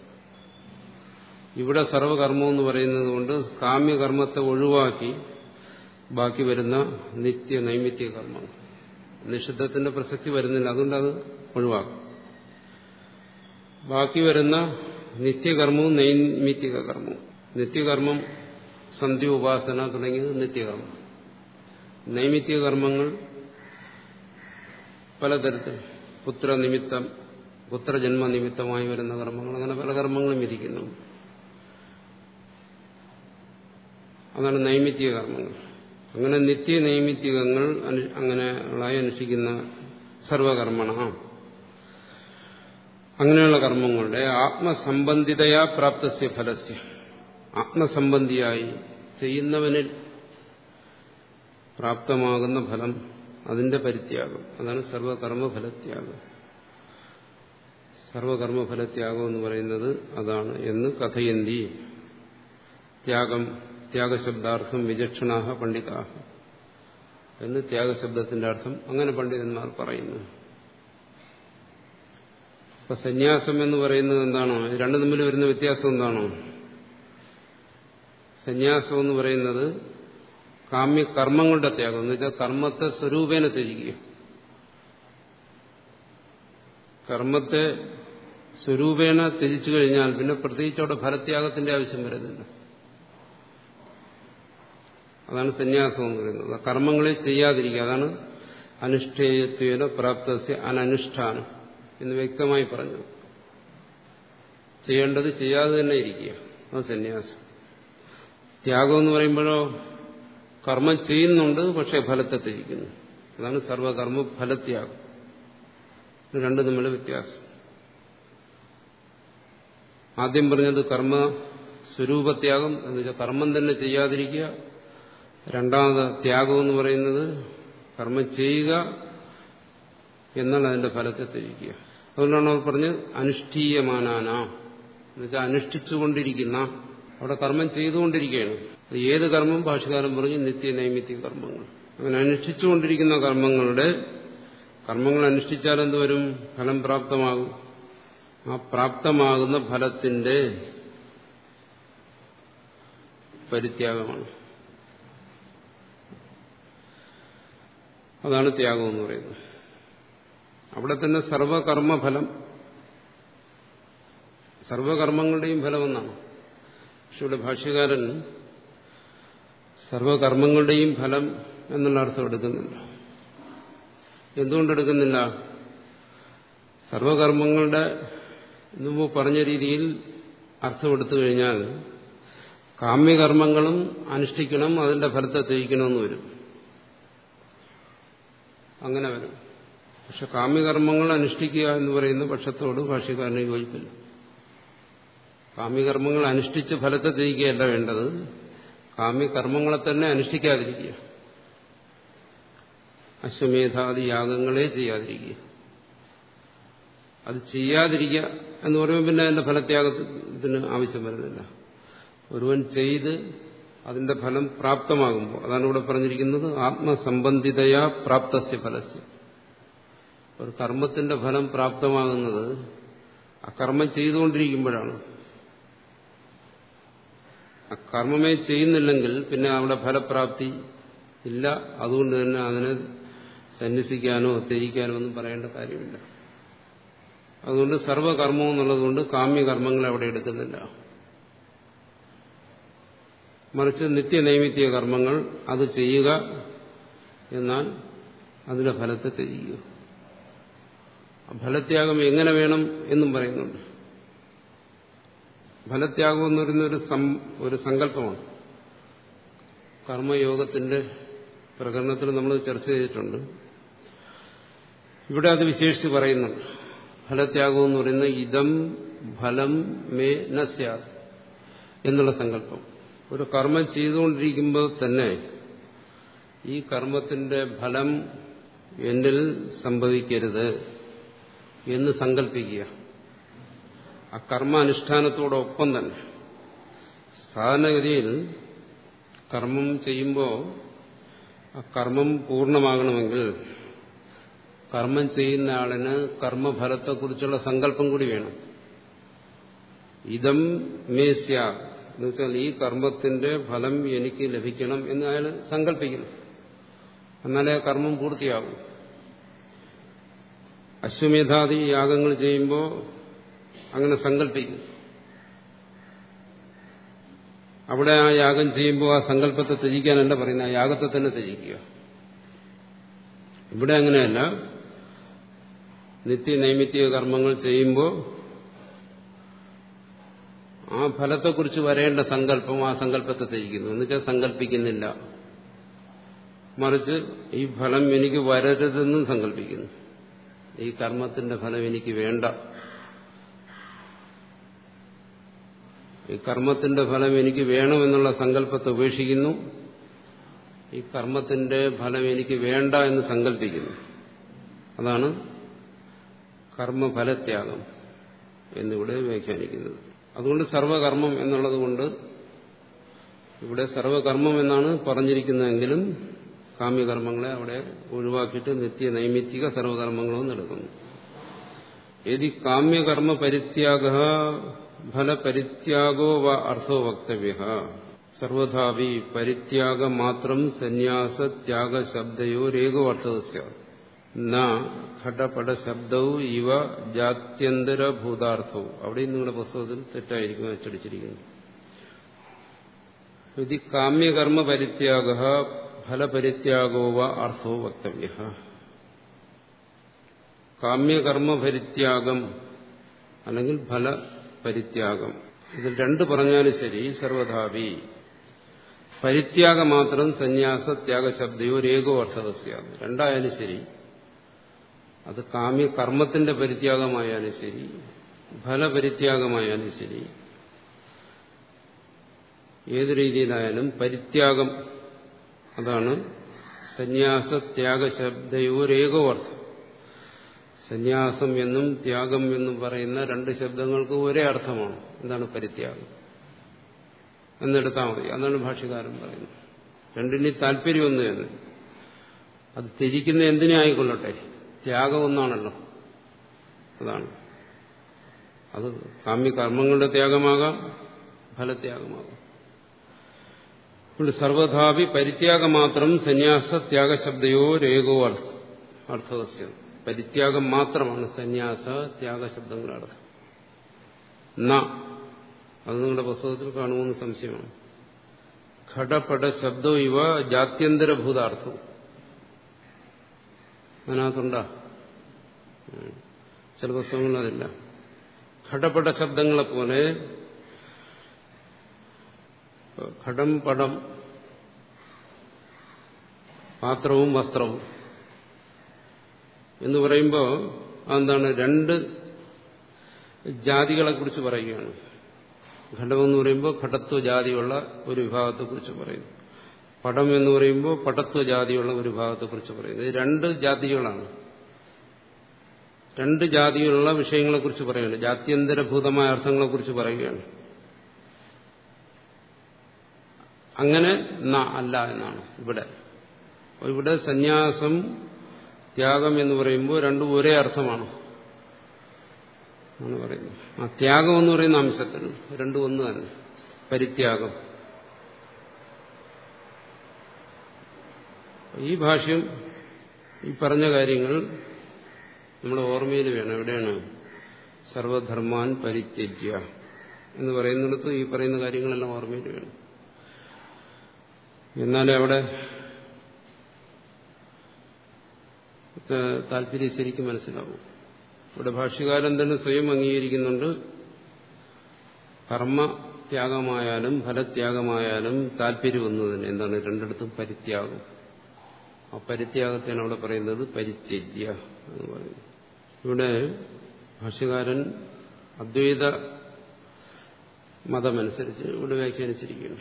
ഇവിടെ സർവകർമ്മം എന്ന് പറയുന്നത് കൊണ്ട് കാമ്യകർമ്മത്തെ ഒഴിവാക്കി ബാക്കി വരുന്ന നിത്യ നൈമിത്യ കർമ്മം നിഷിദ്ധത്തിന്റെ പ്രസക്തി വരുന്നില്ല അതുകൊണ്ട് അത് ഒഴിവാക്കും ബാക്കി വരുന്ന നിത്യകർമ്മവും നൈമിത്തിക കർമ്മവും നിത്യകർമ്മം സന്ധ്യ ഉപാസന തുടങ്ങിയത് നിത്യകർമ്മം നൈമിത്തിക കർമ്മങ്ങൾ പലതരത്തിൽ പുത്രനിമിത്തം പുത്രജന്മനിമിത്തമായി വരുന്ന കർമ്മങ്ങൾ അങ്ങനെ പല കർമ്മങ്ങളും ഇരിക്കുന്നു അതാണ് നൈമിത്തിക കർമ്മങ്ങൾ അങ്ങനെ നിത്യ നൈമിത്തികങ്ങൾ അങ്ങനെയുള്ളതായി അനുഷ്ഠിക്കുന്ന സർവകർമ്മണ അങ്ങനെയുള്ള കർമ്മങ്ങളുടെ ആത്മസംബന്ധിതയാ പ്രാപ്തസ്യ ഫലസ്യ ആത്മസംബന്ധിയായി ചെയ്യുന്നവനിൽ പ്രാപ്തമാകുന്ന ഫലം അതിന്റെ പരിത്യാഗം അതാണ് സർവകർമ്മഫലത്യാഗം സർവകർമ്മഫലത്യാഗം എന്ന് പറയുന്നത് അതാണ് എന്ന് കഥയന്തി ത്യാഗം ത്യാഗശബ്ദാർത്ഥം വിചക്ഷണാഹ പണ്ഡിതാഹ എന്ന് ത്യാഗശബ്ദത്തിന്റെ അർത്ഥം അങ്ങനെ പണ്ഡിതന്മാർ പറയുന്നു അപ്പൊ സന്യാസം എന്ന് പറയുന്നത് എന്താണോ രണ്ടു തമ്മിൽ വരുന്ന വ്യത്യാസം എന്താണോ സന്യാസം എന്ന് പറയുന്നത് കാമ്യ കർമ്മങ്ങളുടെ ത്യാഗം എന്ന് വെച്ചാൽ കർമ്മത്തെ സ്വരൂപേന ത്യജിക്കുക കർമ്മത്തെ സ്വരൂപേണ ത്യജിച്ചു കഴിഞ്ഞാൽ പിന്നെ പ്രത്യേകിച്ച് അവിടെ ഫലത്യാഗത്തിന്റെ ആവശ്യം വരുന്നില്ല അതാണ് സന്യാസം എന്ന് പറയുന്നത് കർമ്മങ്ങളെ ചെയ്യാതിരിക്കുക അതാണ് അനുഷ്ഠേയത്വേന പ്രാപ്തസ്യ അനനുഷ്ഠാനം എന്ന് വ്യക്തമായി പറഞ്ഞു ചെയ്യേണ്ടത് ചെയ്യാതെ തന്നെ ഇരിക്കുക അത് സന്യാസം ത്യാഗം എന്ന് പറയുമ്പോഴോ കർമ്മം ചെയ്യുന്നുണ്ട് പക്ഷെ ഫലത്തെ ത്യജിക്കുന്നു അതാണ് സർവകർമ്മ ഫലത്യാഗം ഇത് രണ്ടും തമ്മിലുള്ള വ്യത്യാസം ആദ്യം പറഞ്ഞത് കർമ്മ സ്വരൂപത്യാഗം എന്ന് വെച്ചാൽ കർമ്മം തന്നെ ചെയ്യാതിരിക്കുക രണ്ടാമത് ത്യാഗം എന്ന് പറയുന്നത് കർമ്മം ചെയ്യുക എന്നാൽ അതിന്റെ ഫലത്തെ ത്യജിക്കുക അതുകൊണ്ടാണ് അവർ പറഞ്ഞ് അനുഷ്ഠീയമാനാന എന്നുവെച്ചാൽ അനുഷ്ഠിച്ചുകൊണ്ടിരിക്കുന്ന അവിടെ കർമ്മം ചെയ്തുകൊണ്ടിരിക്കുകയാണ് അത് ഏത് കർമ്മം ഭാഷകാരൻ പറഞ്ഞു നിത്യ നൈമിത്യ കർമ്മങ്ങൾ അങ്ങനെ അനുഷ്ഠിച്ചുകൊണ്ടിരിക്കുന്ന കർമ്മങ്ങളുടെ കർമ്മങ്ങൾ അനുഷ്ഠിച്ചാൽ എന്തുവരും ഫലം പ്രാപ്തമാകും ആ പ്രാപ്തമാകുന്ന ഫലത്തിന്റെ പരിത്യാഗമാണ് അതാണ് ത്യാഗം എന്ന് പറയുന്നത് അവിടെ തന്നെ സർവകർമ്മഫലം സർവകർമ്മങ്ങളുടെയും ഫലമെന്നാണ് പക്ഷെ ഇവിടെ ഭാഷ്യകാരൻ സർവകർമ്മങ്ങളുടെയും ഫലം എന്നുള്ള അർത്ഥം എടുക്കുന്നില്ല എന്തുകൊണ്ടെടുക്കുന്നില്ല സർവകർമ്മങ്ങളുടെ മുമ്പ് പറഞ്ഞ രീതിയിൽ അർത്ഥമെടുത്തു കഴിഞ്ഞാൽ കാമ്യകർമ്മങ്ങളും അനുഷ്ഠിക്കണം അതിന്റെ ഫലത്തെ ത്യജിക്കണമെന്ന് വരും അങ്ങനെ വരും പക്ഷെ കാമ്യകർമ്മങ്ങൾ അനുഷ്ഠിക്കുക എന്ന് പറയുന്ന പക്ഷത്തോട് ഭാഷ്യക്കാരന് യോജിപ്പില്ല കാമ്യകർമ്മങ്ങൾ അനുഷ്ഠിച്ച് ഫലത്തെ ത്യജിക്കുകയല്ല വേണ്ടത് കാമ്യകർമ്മങ്ങളെ തന്നെ അനുഷ്ഠിക്കാതിരിക്കുക അശ്വമേധാദി യാഗങ്ങളെ ചെയ്യാതിരിക്കുക അത് ചെയ്യാതിരിക്കുക എന്ന് പറയുമ്പോൾ പിന്നെ അതിന്റെ ഫലത്യാഗത്തിന് ആവശ്യം വരുന്നില്ല ഒരുവൻ ചെയ്ത് അതിന്റെ ഫലം പ്രാപ്തമാകുമ്പോൾ അതാണ് ഇവിടെ പറഞ്ഞിരിക്കുന്നത് ആത്മസംബന്ധിതയാ പ്രാപ്തസ്യ ഫലസ്യ ഒരു കർമ്മത്തിന്റെ ഫലം പ്രാപ്തമാകുന്നത് ആ കർമ്മം ചെയ്തുകൊണ്ടിരിക്കുമ്പോഴാണ് ആ കർമ്മമേ ചെയ്യുന്നില്ലെങ്കിൽ പിന്നെ അവിടെ ഫലപ്രാപ്തി ഇല്ല അതുകൊണ്ട് തന്നെ അതിനെ സന്യസിക്കാനോ ത്യജിക്കാനോ ഒന്നും പറയേണ്ട കാര്യമില്ല അതുകൊണ്ട് സർവകർമ്മം എന്നുള്ളതുകൊണ്ട് കാമ്യകർമ്മങ്ങൾ അവിടെ എടുക്കുന്നില്ല മറിച്ച് നിത്യനൈമിത്യ കർമ്മങ്ങൾ അത് ചെയ്യുക എന്നാൽ അതിന്റെ ഫലത്തെ ത്യജിക്കുക ഫലത്യാഗം എങ്ങനെ വേണം എന്നും പറയുന്നുണ്ട് ഫലത്യാഗം എന്ന് പറയുന്ന ഒരു ഒരു സങ്കല്പമാണ് കർമ്മയോഗത്തിന്റെ പ്രകടനത്തിൽ നമ്മൾ ചർച്ച ചെയ്തിട്ടുണ്ട് ഇവിടെ അത് വിശേഷിച്ച് പറയുന്നുണ്ട് ഫലത്യാഗം എന്ന് പറയുന്ന ഇതം ഫലം മേ നസ്യാത് എന്നുള്ള സങ്കല്പം ഒരു കർമ്മം ചെയ്തുകൊണ്ടിരിക്കുമ്പോൾ തന്നെ ഈ കർമ്മത്തിന്റെ ഫലം എന്നിൽ സംഭവിക്കരുത് എന്ന് സങ്കല്പിക്കുക ആ കർമാനുഷ്ഠാനത്തോടൊപ്പം തന്നെ സാധാരണഗതിയിൽ കർമ്മം ചെയ്യുമ്പോൾ ആ കർമ്മം പൂർണ്ണമാകണമെങ്കിൽ കർമ്മം ചെയ്യുന്ന ആളിന് കർമ്മഫലത്തെക്കുറിച്ചുള്ള സങ്കല്പം കൂടി വേണം ഇതം മേസ്യ എന്ന് വെച്ചാൽ ഈ കർമ്മത്തിന്റെ ഫലം എനിക്ക് ലഭിക്കണം എന്ന് അയാൾ സങ്കല്പിക്കണം എന്നാലേ കർമ്മം പൂർത്തിയാകും അശ്വമേധാദി യാഗങ്ങൾ ചെയ്യുമ്പോൾ അങ്ങനെ സങ്കല്പിക്കും അവിടെ ആ യാഗം ചെയ്യുമ്പോൾ ആ സങ്കല്പത്തെ ത്യജിക്കാനല്ല പറയുന്നത് ആ യാഗത്തെ തന്നെ ത്യജിക്കുക ഇവിടെ അങ്ങനെയല്ല നിത്യ നൈമിത്യ കർമ്മങ്ങൾ ചെയ്യുമ്പോൾ ആ ഫലത്തെക്കുറിച്ച് വരേണ്ട സങ്കല്പം ആ സങ്കല്പത്തെ ത്യജിക്കുന്നു എന്നുവെച്ചാൽ സങ്കല്പിക്കുന്നില്ല മറിച്ച് ഈ ഫലം എനിക്ക് വരരുതെന്നും സങ്കല്പിക്കുന്നു ഈ കർമ്മത്തിന്റെ ഫലം എനിക്ക് വേണ്ട ഈ കർമ്മത്തിന്റെ ഫലം എനിക്ക് വേണമെന്നുള്ള സങ്കല്പത്തെ ഉപേക്ഷിക്കുന്നു ഈ കർമ്മത്തിന്റെ ഫലം എനിക്ക് വേണ്ട എന്ന് സങ്കല്പിക്കുന്നു അതാണ് കർമ്മഫലത്യാഗം എന്നിവിടെ വ്യാഖ്യാനിക്കുന്നത് അതുകൊണ്ട് സർവകർമ്മം എന്നുള്ളത് കൊണ്ട് ഇവിടെ സർവകർമ്മം എന്നാണ് പറഞ്ഞിരിക്കുന്നതെങ്കിലും കാമ്യകർമ്മങ്ങളെ അവിടെ ഒഴിവാക്കിയിട്ട് നിത്യ നൈമിത്തിക സർവകർമ്മങ്ങളും നടക്കുന്നു യതി കാമ്യകർമ്മ പരിത്യാഗ ഫലപരിത്യാഗോ വ അർത്ഥോ വക്തവ്യ സർവഥാപി പരിത്യാഗ മാത്രം സന്യാസ ത്യാഗ ശബ്ദയോരേകോ അർത്ഥ ന ഘടപട ശബ്ദവും ഇവ ജാത്യന്തരഭൂതാർത്ഥവും അവിടെയും നിങ്ങളുടെ പുസ്തകത്തിൽ തെറ്റായിരിക്കും അച്ചടിച്ചിരിക്കുന്നു ഇത് കാമ്യകർമ്മ പരിത്യാഗ ഫലപരിത്യാഗോ വ അർത്ഥോ വക്തവ്യ കാമ്യകർമ്മപരിത്യാഗം അല്ലെങ്കിൽ ഫലപരിത്യാഗം ഇത് രണ്ട് പറഞ്ഞാലും ശരി സർവധാപി പരിത്യാഗം മാത്രം സന്യാസ ത്യാഗ ശബ്ദയോ രേഖോ അർത്ഥവസ്യ രണ്ടായാലും ശരി അത് കാമ്യ കർമ്മത്തിന്റെ പരിത്യാഗമായാലും ശരി ഫലപരിത്യാഗമായാലും ശരി ഏത് രീതിയിലായാലും പരിത്യാഗം അതാണ് സന്യാസ ത്യാഗ ശബ്ദയോരേകോ അർത്ഥം സന്യാസം എന്നും ത്യാഗം എന്നും പറയുന്ന രണ്ട് ശബ്ദങ്ങൾക്ക് ഒരേ അർത്ഥമാണ് എന്താണ് പരിത്യാഗം എന്നെടുത്താൽ മതി അതാണ് ഭാഷ്യകാരൻ പറയുന്നത് രണ്ടിന് താല്പര്യം ഒന്ന് തന്നെ അത് തിരിക്കുന്ന എന്തിനെ ആയിക്കൊള്ളട്ടെ ത്യാഗം ഒന്നാണല്ലോ അതാണ് അത് കാമ്യകർമ്മങ്ങളുടെ ത്യാഗമാകാം ഫലത്യാഗമാകാം സർവഥാപി പരിത്യാഗം മാത്രം സന്യാസ ത്യാഗശബ്ദയോ രേഖോ അർത്ഥവസ്യം പരിത്യാഗം മാത്രമാണ് സന്യാസ ത്യാഗശബ്ദങ്ങളുടെ അർത്ഥം ന അത് നിങ്ങളുടെ പുസ്തകത്തിൽ കാണുമെന്ന് സംശയമാണ് ഘടപട ശബ്ദവും ഇവ ജാത്യന്തരഭൂതാർത്ഥവും അതിനകത്തുണ്ടാ ചില പുസ്തകങ്ങളിൽ അതില്ല ഘടപട ശബ്ദങ്ങളെ പോലെ ഘടം പടം പാത്രവും വസ്ത്രവും എന്ന് പറയുമ്പോൾ അതെന്താണ് രണ്ട് ജാതികളെക്കുറിച്ച് പറയുകയാണ് ഘടമെന്ന് പറയുമ്പോൾ ഘടത്വ ജാതിയുള്ള ഒരു വിഭാഗത്തെക്കുറിച്ച് പറയുന്നു പടം എന്ന് പറയുമ്പോൾ പടത്വ ജാതിയുള്ള ഒരു വിഭാഗത്തെക്കുറിച്ച് പറയുന്നു ഇത് രണ്ട് ജാതികളാണ് രണ്ട് ജാതിയിലുള്ള വിഷയങ്ങളെക്കുറിച്ച് പറയുകയാണ് ജാത്യന്തരഭൂതമായ അർത്ഥങ്ങളെക്കുറിച്ച് പറയുകയാണ് അങ്ങനെ ന അല്ല എന്നാണ് ഇവിടെ അപ്പോൾ ഇവിടെ സന്യാസം ത്യാഗം എന്ന് പറയുമ്പോൾ രണ്ടും ഒരേ അർത്ഥമാണ് ആണ് പറയുന്നത് ആ ത്യാഗം എന്ന് പറയുന്ന അംശത്തിൽ രണ്ടും ഒന്ന് തന്നെ പരിത്യാഗം ഈ ഭാഷ്യം ഈ പറഞ്ഞ കാര്യങ്ങൾ നമ്മുടെ ഓർമ്മയിൽ വേണം എവിടെയാണ് സർവധർമാൻ പരിത്യജ്യ എന്ന് പറയുന്നിടത്ത് ഈ പറയുന്ന കാര്യങ്ങളെല്ലാം ഓർമ്മയിൽ വേണം എന്നാലേ അവിടെ താല്പര്യം ശരിക്കും മനസ്സിലാവും ഇവിടെ ഭാഷ്യകാരൻ തന്നെ സ്വയം അംഗീകരിക്കുന്നുണ്ട് കർമ്മത്യാഗമായാലും ഫലത്യാഗമായാലും താല്പര്യം ഒന്ന് തന്നെ എന്താണ് രണ്ടിടത്തും പരിത്യാഗം ആ പരിത്യാഗത്തെയാണ് അവിടെ പറയുന്നത് പരിത്യജ്യ എന്ന് പറയുന്നത് ഇവിടെ ഭാഷ്യകാരൻ അദ്വൈത മതമനുസരിച്ച് ഇവിടെ വ്യാഖ്യാനിച്ചിരിക്കുന്നു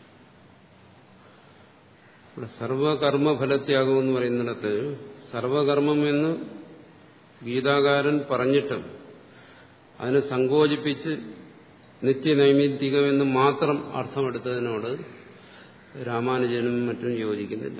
ഇവിടെ സർവകർമ്മഫലത്യാഗം എന്ന് പറയുന്നിടത്ത് സർവകർമ്മം എന്ന് ഗീതാകാരൻ പറഞ്ഞിട്ടും അതിനെ സങ്കോചിപ്പിച്ച് നിത്യനൈമിത്തികമെന്ന് മാത്രം അർത്ഥമെടുത്തതിനോട് രാമാനുജനും മറ്റും യോജിക്കുന്നില്ല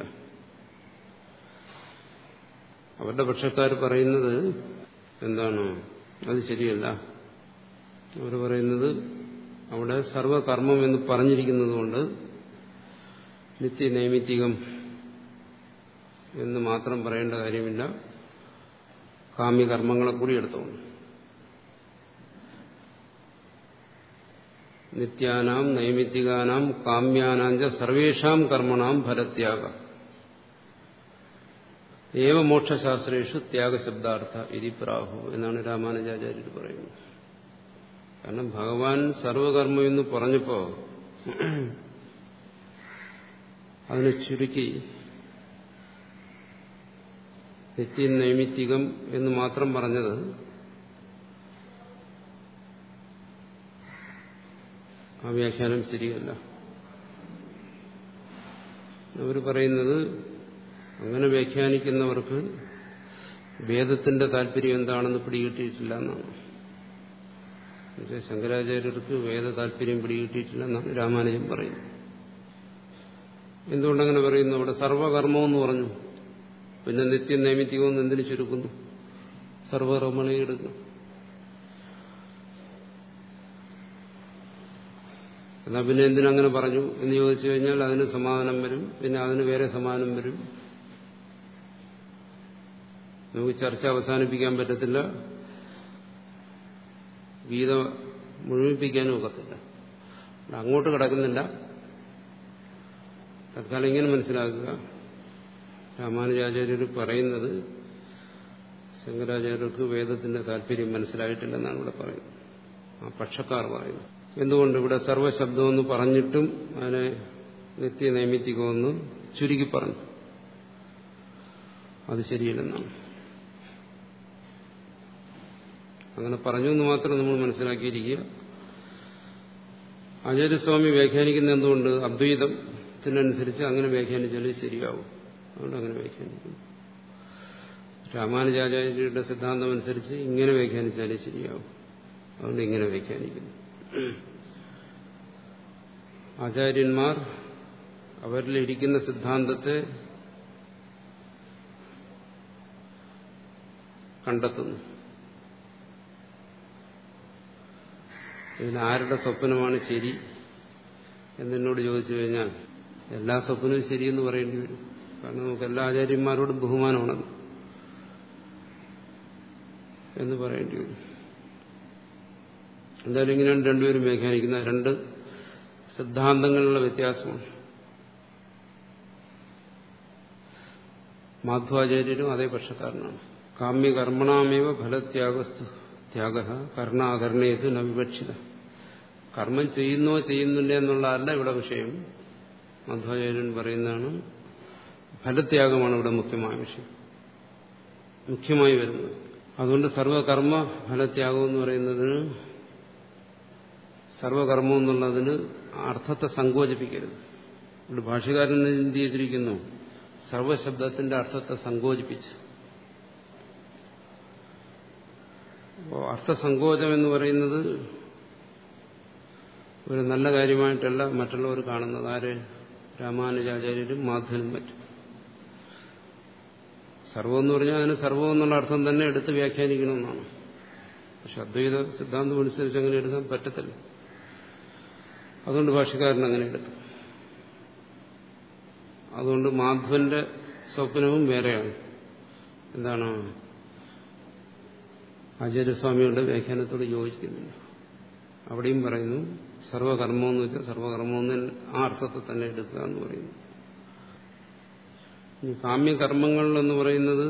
അവരുടെ പക്ഷക്കാർ പറയുന്നത് എന്താണ് അത് ശരിയല്ല അവർ പറയുന്നത് അവിടെ സർവകർമ്മം എന്ന് പറഞ്ഞിരിക്കുന്നതുകൊണ്ട് നിത്യനൈമിത്തികം എന്ന് മാത്രം പറയേണ്ട കാര്യമില്ല കാമ്യകർമ്മങ്ങളെ കൂടി എടുത്തോണ്ട് നിത്യാനാം നൈമിത്തികാനാം കാമ്യാനാഞ്ച സർവേഷാം കർമ്മണാം ഫലത്യാഗ ഏവ മോക്ഷശാസ്ത്രേഷു ത്യാഗശബ്ദാർത്ഥ ഇതി പ്രാഹു എന്നാണ് രാമാനുജാചാര്യർ പറയുന്നത് കാരണം ഭഗവാൻ സർവകർമ്മം എന്ന് പറഞ്ഞപ്പോ അതിനെ ചുരുക്കി നിത്യം നൈമിത്തികം എന്ന് മാത്രം പറഞ്ഞത് ആ വ്യാഖ്യാനം ശരിയല്ല അവർ പറയുന്നത് അങ്ങനെ വ്യാഖ്യാനിക്കുന്നവർക്ക് വേദത്തിന്റെ താല്പര്യം എന്താണെന്ന് പിടികിട്ടിയിട്ടില്ല എന്നാണ് ശങ്കരാചാര്യർക്ക് വേദ താല്പര്യം പിടികിട്ടിയിട്ടില്ല എന്നാണ് രാമാനുജൻ പറയുന്നത് എന്തുകൊണ്ടങ്ങനെ പറയുന്നു അവിടെ സർവകർമ്മമെന്ന് പറഞ്ഞു പിന്നെ നിത്യം നൈമിത്തികമെന്ന് എന്തിനു ചുരുക്കുന്നു സർവകർമ്മണി എടുക്കുന്നു എന്നാ പിന്നെ എന്തിനങ്ങനെ പറഞ്ഞു എന്ന് ചോദിച്ചു കഴിഞ്ഞാൽ അതിന് സമാധാനം വരും പിന്നെ അതിന് വേറെ സമാധാനം വരും നമുക്ക് ചർച്ച അവസാനിപ്പിക്കാൻ പറ്റത്തില്ല ഗീത മുഴുമിപ്പിക്കാനും ഒക്കത്തില്ല അങ്ങോട്ട് കിടക്കുന്നില്ല തൽക്കാലം ഇങ്ങനെ മനസ്സിലാക്കുക രാമാനുജാചാര്യർ പറയുന്നത് ശങ്കരാചാര്യർക്ക് വേദത്തിന്റെ താല്പര്യം മനസ്സിലായിട്ടില്ലെന്നാണ് ഇവിടെ പറയുന്നത് ആ പക്ഷക്കാർ പറയുന്നു എന്തുകൊണ്ട് ഇവിടെ സർവശബ്ദമെന്ന് പറഞ്ഞിട്ടും അതിനെ നിത്യനൈമിത്തികമെന്ന് ചുരുക്കി പറഞ്ഞു അത് ശരിയല്ലെന്നാണ് അങ്ങനെ പറഞ്ഞു എന്ന് മാത്രം നമ്മൾ മനസ്സിലാക്കിയിരിക്കുക ആചാര്യസ്വാമി വ്യാഖ്യാനിക്കുന്ന എന്തുകൊണ്ട് അദ്വൈതത്തിനനുസരിച്ച് അങ്ങനെ വ്യാഖ്യാനിച്ചാലേ ശരിയാവും അതുകൊണ്ട് അങ്ങനെ വ്യാഖ്യാനിക്കുന്നു രാമാനുജാചാര്യരുടെ സിദ്ധാന്തം അനുസരിച്ച് ഇങ്ങനെ വ്യാഖ്യാനിച്ചാലേ ശരിയാവും അതുകൊണ്ട് ഇങ്ങനെ വ്യാഖ്യാനിക്കുന്നു ആചാര്യന്മാർ അവരിലിരിക്കുന്ന സിദ്ധാന്തത്തെ കണ്ടെത്തുന്നു ഇതിന് ആരുടെ സ്വപ്നമാണ് ശരി എന്നെന്നോട് ചോദിച്ചു കഴിഞ്ഞാൽ എല്ലാ സ്വപ്നവും ശരിയെന്ന് പറയേണ്ടി വരും കാരണം നമുക്ക് എല്ലാ ആചാര്യന്മാരോടും ബഹുമാനമാണത് എന്ന് പറയേണ്ടി വരും എന്തായാലും ഇങ്ങനെയാണ് രണ്ടുപേരും വ്യാഖ്യാനിക്കുന്ന രണ്ട് സിദ്ധാന്തങ്ങളിലുള്ള വ്യത്യാസമാണ് മാധ്വാചാര്യരും അതേ പക്ഷക്കാരനാണ് കാമ്യകർമ്മണാമേവ ഫലത്യാഗസ്തു ത്യാഗ കർണാകർണേത് നവിവക്ഷിത കർമ്മം ചെയ്യുന്നോ ചെയ്യുന്നില്ല എന്നുള്ളതല്ല ഇവിടെ വിഷയം മധ്വാചാര്യൻ പറയുന്നതാണ് ഫലത്യാഗമാണ് ഇവിടെ മുഖ്യമായ വിഷയം മുഖ്യമായി വരുന്നത് അതുകൊണ്ട് സർവകർമ്മ ഫലത്യാഗം എന്ന് പറയുന്നതിന് സർവകർമ്മം എന്നുള്ളതിന് അർത്ഥത്തെ സങ്കോചിപ്പിക്കരുത് ഇവിടെ ഭാഷകാരൻ എന്ത് ചെയ്തിരിക്കുന്നു സർവശബ്ദത്തിന്റെ അർത്ഥത്തെ സങ്കോചിപ്പിച്ചു അപ്പോൾ അർത്ഥസങ്കോചം എന്ന് പറയുന്നത് ഒരു നല്ല കാര്യമായിട്ടല്ല മറ്റുള്ളവർ കാണുന്നത് ആര് രാമാനുജാചാര്യരും മാധവനും മറ്റും സർവം എന്ന് പറഞ്ഞാൽ അതിന് സർവം എന്നുള്ള അർത്ഥം തന്നെ എടുത്ത് വ്യാഖ്യാനിക്കണമെന്നാണ് പക്ഷെ അദ്വൈത സിദ്ധാന്തം അനുസരിച്ച് അങ്ങനെ എടുക്കാൻ പറ്റത്തില്ല അതുകൊണ്ട് ഭാഷകാരൻ അങ്ങനെ എടുത്തു അതുകൊണ്ട് മാധവന്റെ സ്വപ്നവും വേറെയാണ് എന്താണ് ആചാര്യസ്വാമികളുടെ വ്യാഖ്യാനത്തോട് യോജിക്കുന്നില്ല അവിടെയും പറയുന്നു സർവകർമ്മം എന്ന് വെച്ചാൽ സർവകർമ്മം എന്ന് ആ അർത്ഥത്തെ തന്നെ എടുക്കുക എന്ന് പറയുന്നു ഇനി കാമ്യകർമ്മങ്ങൾ എന്ന് പറയുന്നത്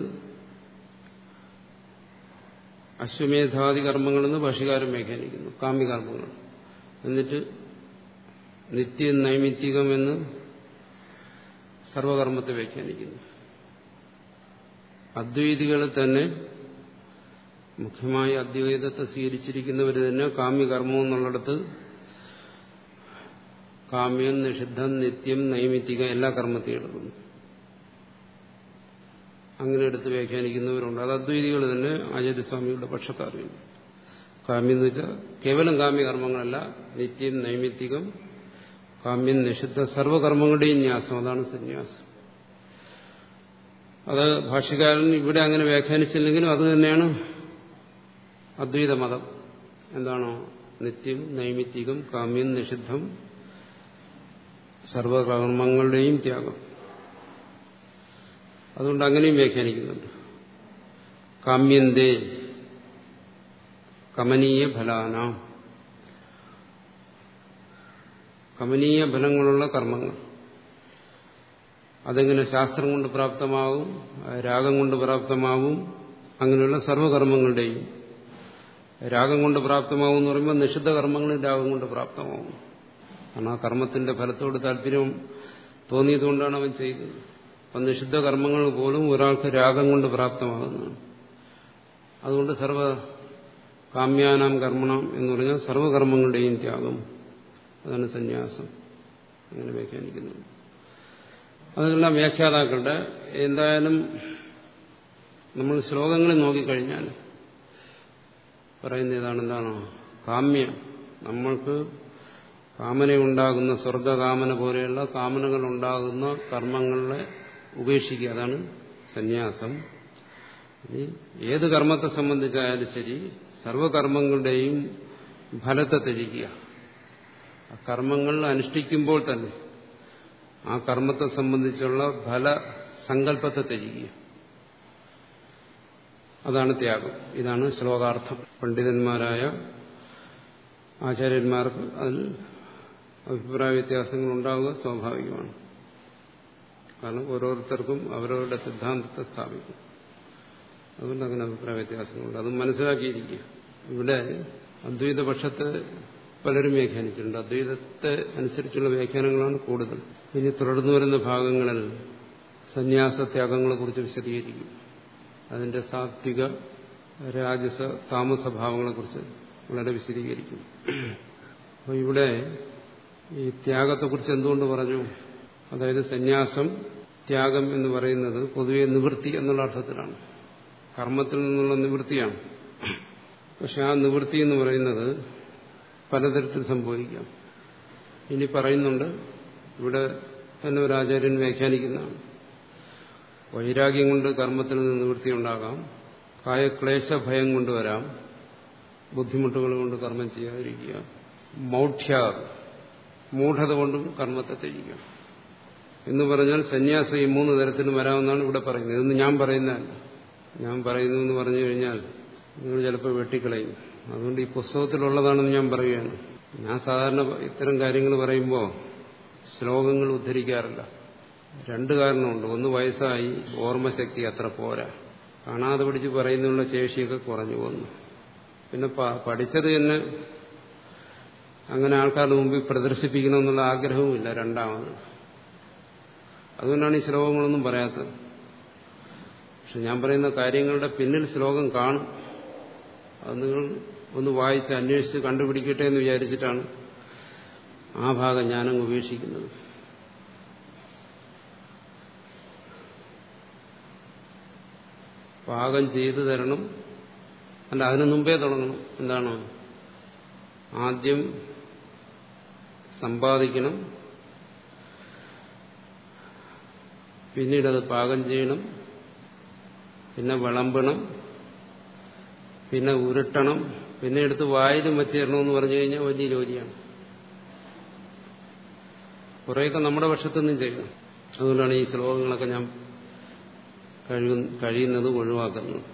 അശ്വമേധാദി കർമ്മങ്ങളെന്ന് ഭാഷകാരൻ വ്യാഖ്യാനിക്കുന്നു കാമ്യകർമ്മങ്ങൾ എന്നിട്ട് നിത്യ നൈമിത്തികം എന്ന് സർവകർമ്മത്തെ വ്യാഖ്യാനിക്കുന്നു അദ്വൈതികളെ തന്നെ മുഖ്യമായി അദ്വൈതത്തെ സ്വീകരിച്ചിരിക്കുന്നവർ തന്നെ കാമ്യകർമ്മം എന്നുള്ളിടത്ത് കാമ്യം നിഷിദ്ധം നിത്യം നൈമിത്തികം എല്ലാ കർമ്മത്തെയും എടുക്കുന്നു അങ്ങനെ എടുത്ത് വ്യാഖ്യാനിക്കുന്നവരുണ്ട് അത് അദ്വൈതികൾ തന്നെ ആചാര്യസ്വാമിയുടെ പക്ഷക്കാരുണ്ട് കാമ്യം എന്ന് വെച്ചാൽ കേവലം കാമ്യകർമ്മങ്ങളല്ല നിത്യം നൈമിത്തികം കാമ്യം നിഷിദ്ധ സർവകർമ്മങ്ങളുടെയും ന്യാസം അതാണ് സന്യാസം അത് ഭാഷ്യകാരൻ ഇവിടെ അങ്ങനെ വ്യാഖ്യാനിച്ചില്ലെങ്കിലും അത് തന്നെയാണ് അദ്വൈത മതം എന്താണോ നിത്യം നൈമിത്തികം കാമ്യം നിഷിദ്ധം സർവകർമ്മങ്ങളുടെയും ത്യാഗം അതുകൊണ്ട് അങ്ങനെയും വ്യാഖ്യാനിക്കുന്നുണ്ട് കാമ്യന്തേ കമനീയ ഫലാനാം കമനീയ ഫലങ്ങളുള്ള കർമ്മങ്ങൾ അതെങ്ങനെ ശാസ്ത്രം കൊണ്ട് പ്രാപ്തമാവും രാഗം കൊണ്ട് പ്രാപ്തമാവും അങ്ങനെയുള്ള സർവകർമ്മങ്ങളുടെയും രാഗം കൊണ്ട് പ്രാപ്തമാവും എന്ന് പറയുമ്പോൾ നിഷിദ്ധ കർമ്മങ്ങളും രാഗം കൊണ്ട് പ്രാപ്തമാവും കാരണം ആ കർമ്മത്തിന്റെ ഫലത്തോട് താല്പര്യം തോന്നിയതുകൊണ്ടാണ് അവൻ ചെയ്തത് അപ്പം നിഷിദ്ധ കർമ്മങ്ങൾ പോലും ഒരാൾക്ക് രാഗം കൊണ്ട് പ്രാപ്തമാകുന്നതാണ് അതുകൊണ്ട് സർവ കാമ്യാനാം കർമ്മണം എന്ന് പറഞ്ഞാൽ സർവകർമ്മങ്ങളുടെയും ത്യാഗം അതാണ് സന്യാസം അങ്ങനെ വ്യാഖ്യാനിക്കുന്നത് അതെല്ലാം വ്യാഖ്യാതാക്കളുടെ എന്തായാലും നമ്മൾ ശ്ലോകങ്ങളിൽ നോക്കിക്കഴിഞ്ഞാൽ പറയുന്ന ഇതാണ് എന്താണോ കാമ്യ നമ്മൾക്ക് കാമനയുണ്ടാകുന്ന സ്വർഗകാമന പോലെയുള്ള കാമനകൾ ഉണ്ടാകുന്ന കർമ്മങ്ങളെ ഉപേക്ഷിക്കുക അതാണ് സന്യാസം ഏത് കർമ്മത്തെ സംബന്ധിച്ചായാലും ശരി സർവകർമ്മങ്ങളുടെയും ഫലത്തെ ത്യജിക്കുക ആ കർമ്മങ്ങൾ അനുഷ്ഠിക്കുമ്പോൾ തന്നെ ആ കർമ്മത്തെ സംബന്ധിച്ചുള്ള ഫല സങ്കല്പത്തെ ത്യജിക്കുക അതാണ് ത്യാഗം ഇതാണ് ശ്ലോകാർത്ഥം പണ്ഡിതന്മാരായ ആചാര്യന്മാർക്ക് അതിൽ അഭിപ്രായ വ്യത്യാസങ്ങൾ ഉണ്ടാവുക സ്വാഭാവികമാണ് കാരണം ഓരോരുത്തർക്കും അവരവരുടെ സിദ്ധാന്തത്തെ സ്ഥാപിക്കും അതുകൊണ്ട് അങ്ങനെ അഭിപ്രായ വ്യത്യാസങ്ങളുണ്ട് അത് മനസ്സിലാക്കിയിരിക്കുക ഇവിടെ അദ്വൈതപക്ഷത്തെ പലരും വ്യാഖ്യാനിച്ചിട്ടുണ്ട് അദ്വൈതത്തെ അനുസരിച്ചുള്ള വ്യാഖ്യാനങ്ങളാണ് കൂടുതൽ ഇനി തുടർന്നു വരുന്ന ഭാഗങ്ങളിൽ സന്യാസത്യാഗങ്ങളെക്കുറിച്ച് വിശദീകരിക്കും അതിന്റെ സാത്വിക രാജസ താമസഭാവങ്ങളെക്കുറിച്ച് വളരെ വിശദീകരിക്കും അപ്പോൾ ഇവിടെ ഈ ത്യാഗത്തെക്കുറിച്ച് എന്തുകൊണ്ട് പറഞ്ഞു അതായത് സന്യാസം ത്യാഗം എന്ന് പറയുന്നത് പൊതുവെ നിവൃത്തി എന്നുള്ള അർത്ഥത്തിലാണ് കർമ്മത്തിൽ നിന്നുള്ള നിവൃത്തിയാണ് പക്ഷെ ആ നിവൃത്തി എന്ന് പറയുന്നത് പലതരത്തിൽ സംഭവിക്കാം ഇനി പറയുന്നുണ്ട് ഇവിടെ തന്നെ ഒരു ആചാര്യൻ വ്യാഖ്യാനിക്കുന്നതാണ് വൈരാഗ്യം കൊണ്ട് കർമ്മത്തിൽ നിന്ന് നിവൃത്തി ഉണ്ടാകാം കായക്ലേശ ഭയം കൊണ്ട് വരാം ബുദ്ധിമുട്ടുകൾ കൊണ്ട് കർമ്മം ചെയ്യാതിരിക്കുക മൗഢ്യ മൂഢത കൊണ്ടും കർമ്മത്തെ ത്യജിക്കാം എന്ന് പറഞ്ഞാൽ സന്യാസം ഈ മൂന്ന് തരത്തിലും വരാമെന്നാണ് ഇവിടെ പറയുന്നത് ഇതൊന്നും ഞാൻ പറയുന്നതല്ല ഞാൻ പറയുന്നു എന്ന് പറഞ്ഞു കഴിഞ്ഞാൽ നിങ്ങൾ ചിലപ്പോൾ വെട്ടിക്കളയും അതുകൊണ്ട് ഈ പുസ്തകത്തിലുള്ളതാണെന്ന് ഞാൻ പറയുകയാണ് ഞാൻ സാധാരണ ഇത്തരം കാര്യങ്ങൾ പറയുമ്പോൾ ശ്ലോകങ്ങൾ ഉദ്ധരിക്കാറില്ല രണ്ട് കാരണമുണ്ട് ഒന്ന് വയസ്സായി ഓർമ്മശക്തി അത്ര പോരാ കാണാതെ പിടിച്ച് പറയുന്നുള്ള ശേഷിയൊക്കെ കുറഞ്ഞു പോകുന്നു പിന്നെ പഠിച്ചത് തന്നെ അങ്ങനെ ആൾക്കാരുടെ മുമ്പിൽ പ്രദർശിപ്പിക്കണമെന്നുള്ള ആഗ്രഹവുമില്ല രണ്ടാമത് അതുകൊണ്ടാണ് ഈ ശ്ലോകങ്ങളൊന്നും പറയാത്തത് പക്ഷെ ഞാൻ പറയുന്ന കാര്യങ്ങളുടെ പിന്നിൽ ശ്ലോകം കാണും അത് നിങ്ങൾ ഒന്ന് വായിച്ച് അന്വേഷിച്ച് കണ്ടുപിടിക്കട്ടെ എന്ന് വിചാരിച്ചിട്ടാണ് ആ ഭാഗം ഞാനങ്ങ് ഉപേക്ഷിക്കുന്നത് പാകം ചെയ്തു തരണം അല്ല അതിനു മുമ്പേ തുടങ്ങണം എന്താണ് ആദ്യം സമ്പാദിക്കണം പിന്നീട് അത് പാകം ചെയ്യണം പിന്നെ വിളമ്പണം പിന്നെ ഉരുട്ടണം പിന്നെ എടുത്ത് വായിലും വെച്ച് തരണമെന്ന് പറഞ്ഞു കഴിഞ്ഞാൽ വലിയ ജോലിയാണ് കുറേയൊക്കെ നമ്മുടെ പക്ഷത്തു നിന്നും ചെയ്യണം അതുകൊണ്ടാണ് ഈ ശ്ലോകങ്ങളൊക്കെ ഞാൻ കഴിയുന്നത് ഒഴിവാക്കുന്നത്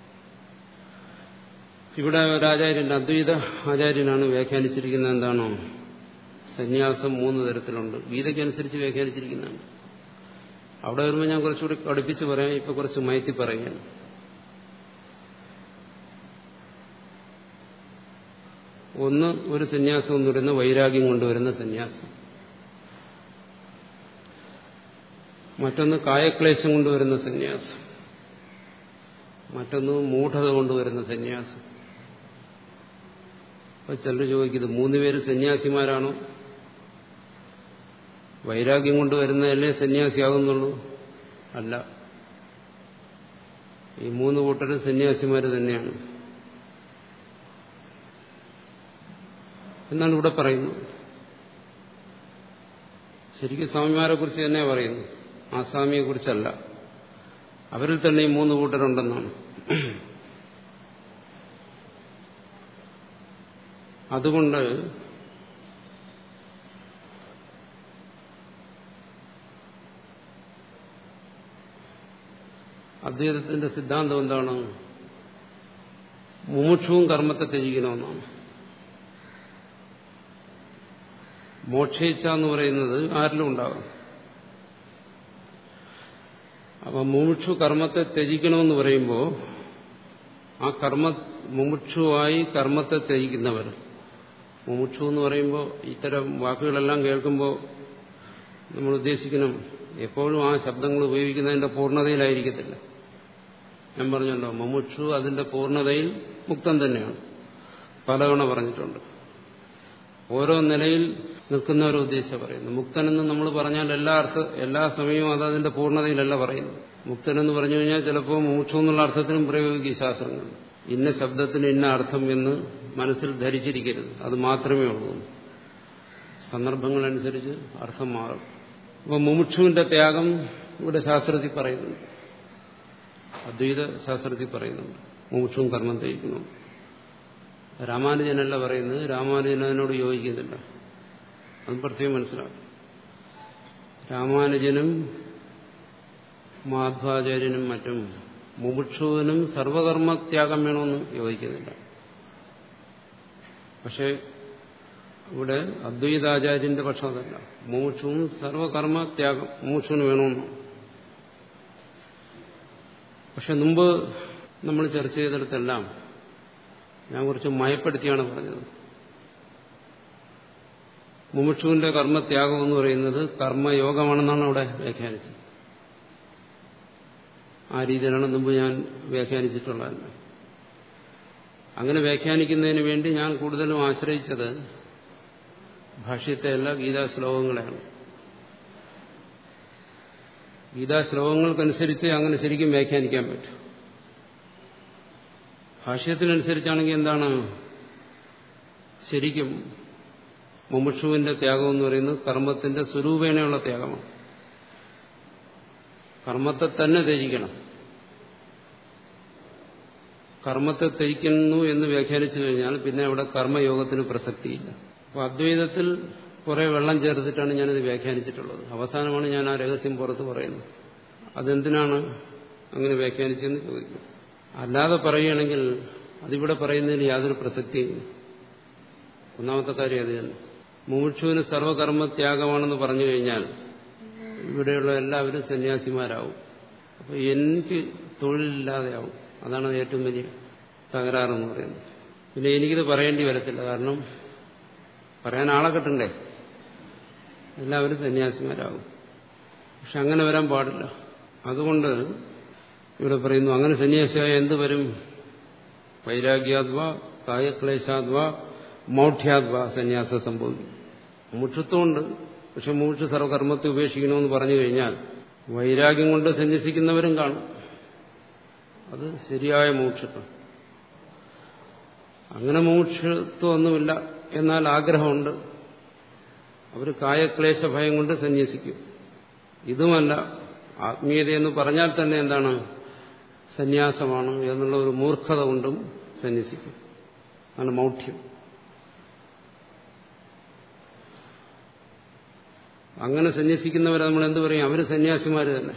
ഇവിടെ ഒരാചാര്യൻ അദ്വൈത ആചാര്യനാണ് വ്യാഖ്യാനിച്ചിരിക്കുന്നത് എന്താണോ സന്യാസം മൂന്ന് തരത്തിലുണ്ട് ഗീതയ്ക്കനുസരിച്ച് വ്യാഖ്യാനിച്ചിരിക്കുന്നതാണ് അവിടെ വരുമ്പോൾ ഞാൻ കുറച്ചുകൂടി കടുപ്പിച്ച് പറയാം ഇപ്പൊ കുറച്ച് മയത്തി പറയുകയാണ് ഒന്ന് ഒരു സന്യാസം എന്ന് പറയുന്ന വൈരാഗ്യം കൊണ്ടുവരുന്ന സന്യാസം മറ്റൊന്ന് കായക്ലേശം കൊണ്ടുവരുന്ന സന്യാസം മറ്റൊന്ന് മൂഢത കൊണ്ടുവരുന്ന സന്യാസം അപ്പൊ ചിലർ ചോദിക്കുന്നത് മൂന്നുപേര് സന്യാസിമാരാണോ വൈരാഗ്യം കൊണ്ടുവരുന്നതല്ലേ സന്യാസിയാകുന്നുള്ളൂ അല്ല ഈ മൂന്ന് കൂട്ടരും സന്യാസിമാർ തന്നെയാണ് എന്നാണ് ഇവിടെ പറയുന്നത് ശരിക്കും സ്വാമിമാരെ കുറിച്ച് തന്നെ പറയുന്നു ആസാമിയെ കുറിച്ചല്ല അവരിൽ തന്നെ ഈ മൂന്ന് കൂട്ടരുണ്ടെന്നാണ് അതുകൊണ്ട് അദ്വൈതത്തിന്റെ സിദ്ധാന്തം എന്താണ് മുമുക്ഷവും കർമ്മത്തെ ത്യജിക്കണമെന്നാണ് മോക്ഷയിച്ച എന്ന് പറയുന്നത് ആരിലും ഉണ്ടാകും അപ്പൊ മുമുക്ഷു കർമ്മത്തെ ത്യജിക്കണമെന്ന് പറയുമ്പോൾ ആ കർമ്മ മുമുക്ഷുവായി കർമ്മത്തെ ത്യജിക്കുന്നവർ മുമുക്ഷു എന്ന് പറയുമ്പോൾ ഇത്തരം വാക്കുകളെല്ലാം കേൾക്കുമ്പോൾ നമ്മൾ ഉദ്ദേശിക്കണം എപ്പോഴും ആ ശബ്ദങ്ങൾ ഉപയോഗിക്കുന്നതിന്റെ പൂർണ്ണതയിലായിരിക്കത്തില്ല ഞാൻ പറഞ്ഞല്ലോ മുമുക്ഷു അതിന്റെ പൂർണ്ണതയിൽ മുക്തം തന്നെയാണ് പലതവണ പറഞ്ഞിട്ടുണ്ട് ഓരോ നിലയിൽ നിൽക്കുന്നവരെ ഉദ്ദേശിച്ച പറയുന്നു മുക്തനെന്ന് നമ്മൾ പറഞ്ഞാൽ എല്ലാ അർത്ഥ എല്ലാ സമയവും അത് അതിന്റെ പൂർണ്ണതയിലല്ല പറയുന്നത് മുക്തനെന്ന് പറഞ്ഞു കഴിഞ്ഞാൽ ചിലപ്പോൾ മൂക്ഷു എന്നുള്ള അർത്ഥത്തിനും പ്രയോഗിക്കും ശാസ്ത്രങ്ങൾ ഇന്ന ശബ്ദത്തിന് ഇന്ന അർത്ഥം എന്ന് മനസ്സിൽ ധരിച്ചിരിക്കരുത് അത് മാത്രമേ ഉള്ളൂ സന്ദർഭങ്ങളനുസരിച്ച് അർത്ഥം മാറും അപ്പോൾ മുമുക്ഷുവിന്റെ ത്യാഗം ഇവിടെ ശാസ്ത്രത്തിൽ പറയുന്നുണ്ട് അദ്വൈത ശാസ്ത്രത്തിൽ പറയുന്നുണ്ട് മുമുക്ഷുവും കർമ്മം തയ്ക്കുന്നു രാമാനുജനല്ല പറയുന്നത് രാമാനുജൻ അതിനോട് യോജിക്കുന്നില്ല അത് പ്രത്യേകം മനസ്സിലാക്കും രാമാനുജനും മാധ്വാചാര്യനും മറ്റും മുമുക്ഷുവിനും സർവകർമ്മത്യാഗം വേണമെന്ന് യോജിക്കുന്നില്ല പക്ഷെ ഇവിടെ അദ്വൈതാചാര്യന്റെ പക്ഷം അതല്ല മുമുക്ഷുവും സർവകർമ്മത്യാഗം മുമുക്ഷുവിന് വേണമെന്ന് പക്ഷെ മുമ്പ് നമ്മൾ ചർച്ച ചെയ്തിടത്തെല്ലാം ഞാൻ കുറച്ച് മയപ്പെടുത്തിയാണ് പറഞ്ഞത് മുമുക്ഷുവിന്റെ കർമ്മത്യാഗം എന്ന് പറയുന്നത് കർമ്മയോഗമാണെന്നാണ് അവിടെ വ്യാഖ്യാനിച്ചത് ആ രീതിയിലാണ് മുമ്പ് ഞാൻ വ്യാഖ്യാനിച്ചിട്ടുള്ളത് അങ്ങനെ വ്യാഖ്യാനിക്കുന്നതിന് വേണ്ടി ഞാൻ കൂടുതലും ആശ്രയിച്ചത് ഭാഷ്യത്തെയല്ല ഗീതാശ്ലോകങ്ങളെയാണ് ഗീതാശ്ലോകങ്ങൾക്കനുസരിച്ച് അങ്ങനെ ശരിക്കും വ്യാഖ്യാനിക്കാൻ പറ്റും ഭാഷ്യത്തിനനുസരിച്ചാണെങ്കിൽ എന്താണ് ശരിക്കും മുമുക്ഷുവിന്റെ ത്യാഗം എന്ന് പറയുന്നത് കർമ്മത്തിന്റെ സ്വരൂപേണയുള്ള ത്യാഗമാണ് കർമ്മത്തെ തന്നെ ത്യജിക്കണം കർമ്മത്തെ ത്യജിക്കുന്നു എന്ന് വ്യാഖ്യാനിച്ചു കഴിഞ്ഞാൽ പിന്നെ അവിടെ കർമ്മയോഗത്തിന് പ്രസക്തിയില്ല അപ്പൊ അദ്വൈതത്തിൽ കുറെ വെള്ളം ചേർത്തിട്ടാണ് ഞാനിത് വ്യാഖ്യാനിച്ചിട്ടുള്ളത് അവസാനമാണ് ഞാൻ ആ രഹസ്യം പുറത്ത് പറയുന്നത് അതെന്തിനാണ് അങ്ങനെ വ്യാഖ്യാനിച്ചെന്ന് ചോദിക്കും അല്ലാതെ പറയുകയാണെങ്കിൽ അതിവിടെ പറയുന്നതിൽ യാതൊരു പ്രസക്തിയും ഒന്നാമത്തെ കാര്യം അത് തന്നെ മുമുക്ഷുവിന് സർവകർമ്മ ത്യാഗമാണെന്ന് പറഞ്ഞു കഴിഞ്ഞാൽ ഇവിടെയുള്ള എല്ലാവരും സന്യാസിമാരാവും അപ്പോൾ എനിക്ക് തൊഴിലില്ലാതെയാവും അതാണ് ഏറ്റവും വലിയ തകരാറെന്ന് പറയുന്നത് പിന്നെ എനിക്കിത് പറയേണ്ടി വരത്തില്ല കാരണം പറയാൻ ആളെ കിട്ടണ്ടേ എല്ലാവരും സന്യാസിമാരാകും പക്ഷെ അങ്ങനെ വരാൻ പാടില്ല അതുകൊണ്ട് ഇവിടെ പറയുന്നു അങ്ങനെ സന്യാസിയായ എന്ത് വരും വൈരാഗ്യാദ്വ കായക്ലേശാദ്വ മൗഢ്യാദ്വ സന്യാസം സംഭവിക്കും മുക്ഷത്വമുണ്ട് പക്ഷെ മൂക്ഷ സർവകർമ്മത്തെ ഉപേക്ഷിക്കണമെന്ന് പറഞ്ഞു കഴിഞ്ഞാൽ വൈരാഗ്യം കൊണ്ട് സന്യസിക്കുന്നവരും കാണും അത് ശരിയായ മോക്ഷത്വം അങ്ങനെ മോക്ഷത്വമൊന്നുമില്ല എന്നാൽ ആഗ്രഹമുണ്ട് അവർ കായക്ലേശ ഭയം കൊണ്ട് സന്യസിക്കും ഇതുമല്ല ആത്മീയതയെന്ന് പറഞ്ഞാൽ തന്നെ എന്താണ് സന്യാസമാണ് എന്നുള്ള ഒരു മൂർഖത കൊണ്ടും സന്യസിക്കും ആണ് മൗഢ്യം അങ്ങനെ സന്യസിക്കുന്നവരെ നമ്മൾ എന്ത് പറയും അവർ സന്യാസിമാർ തന്നെ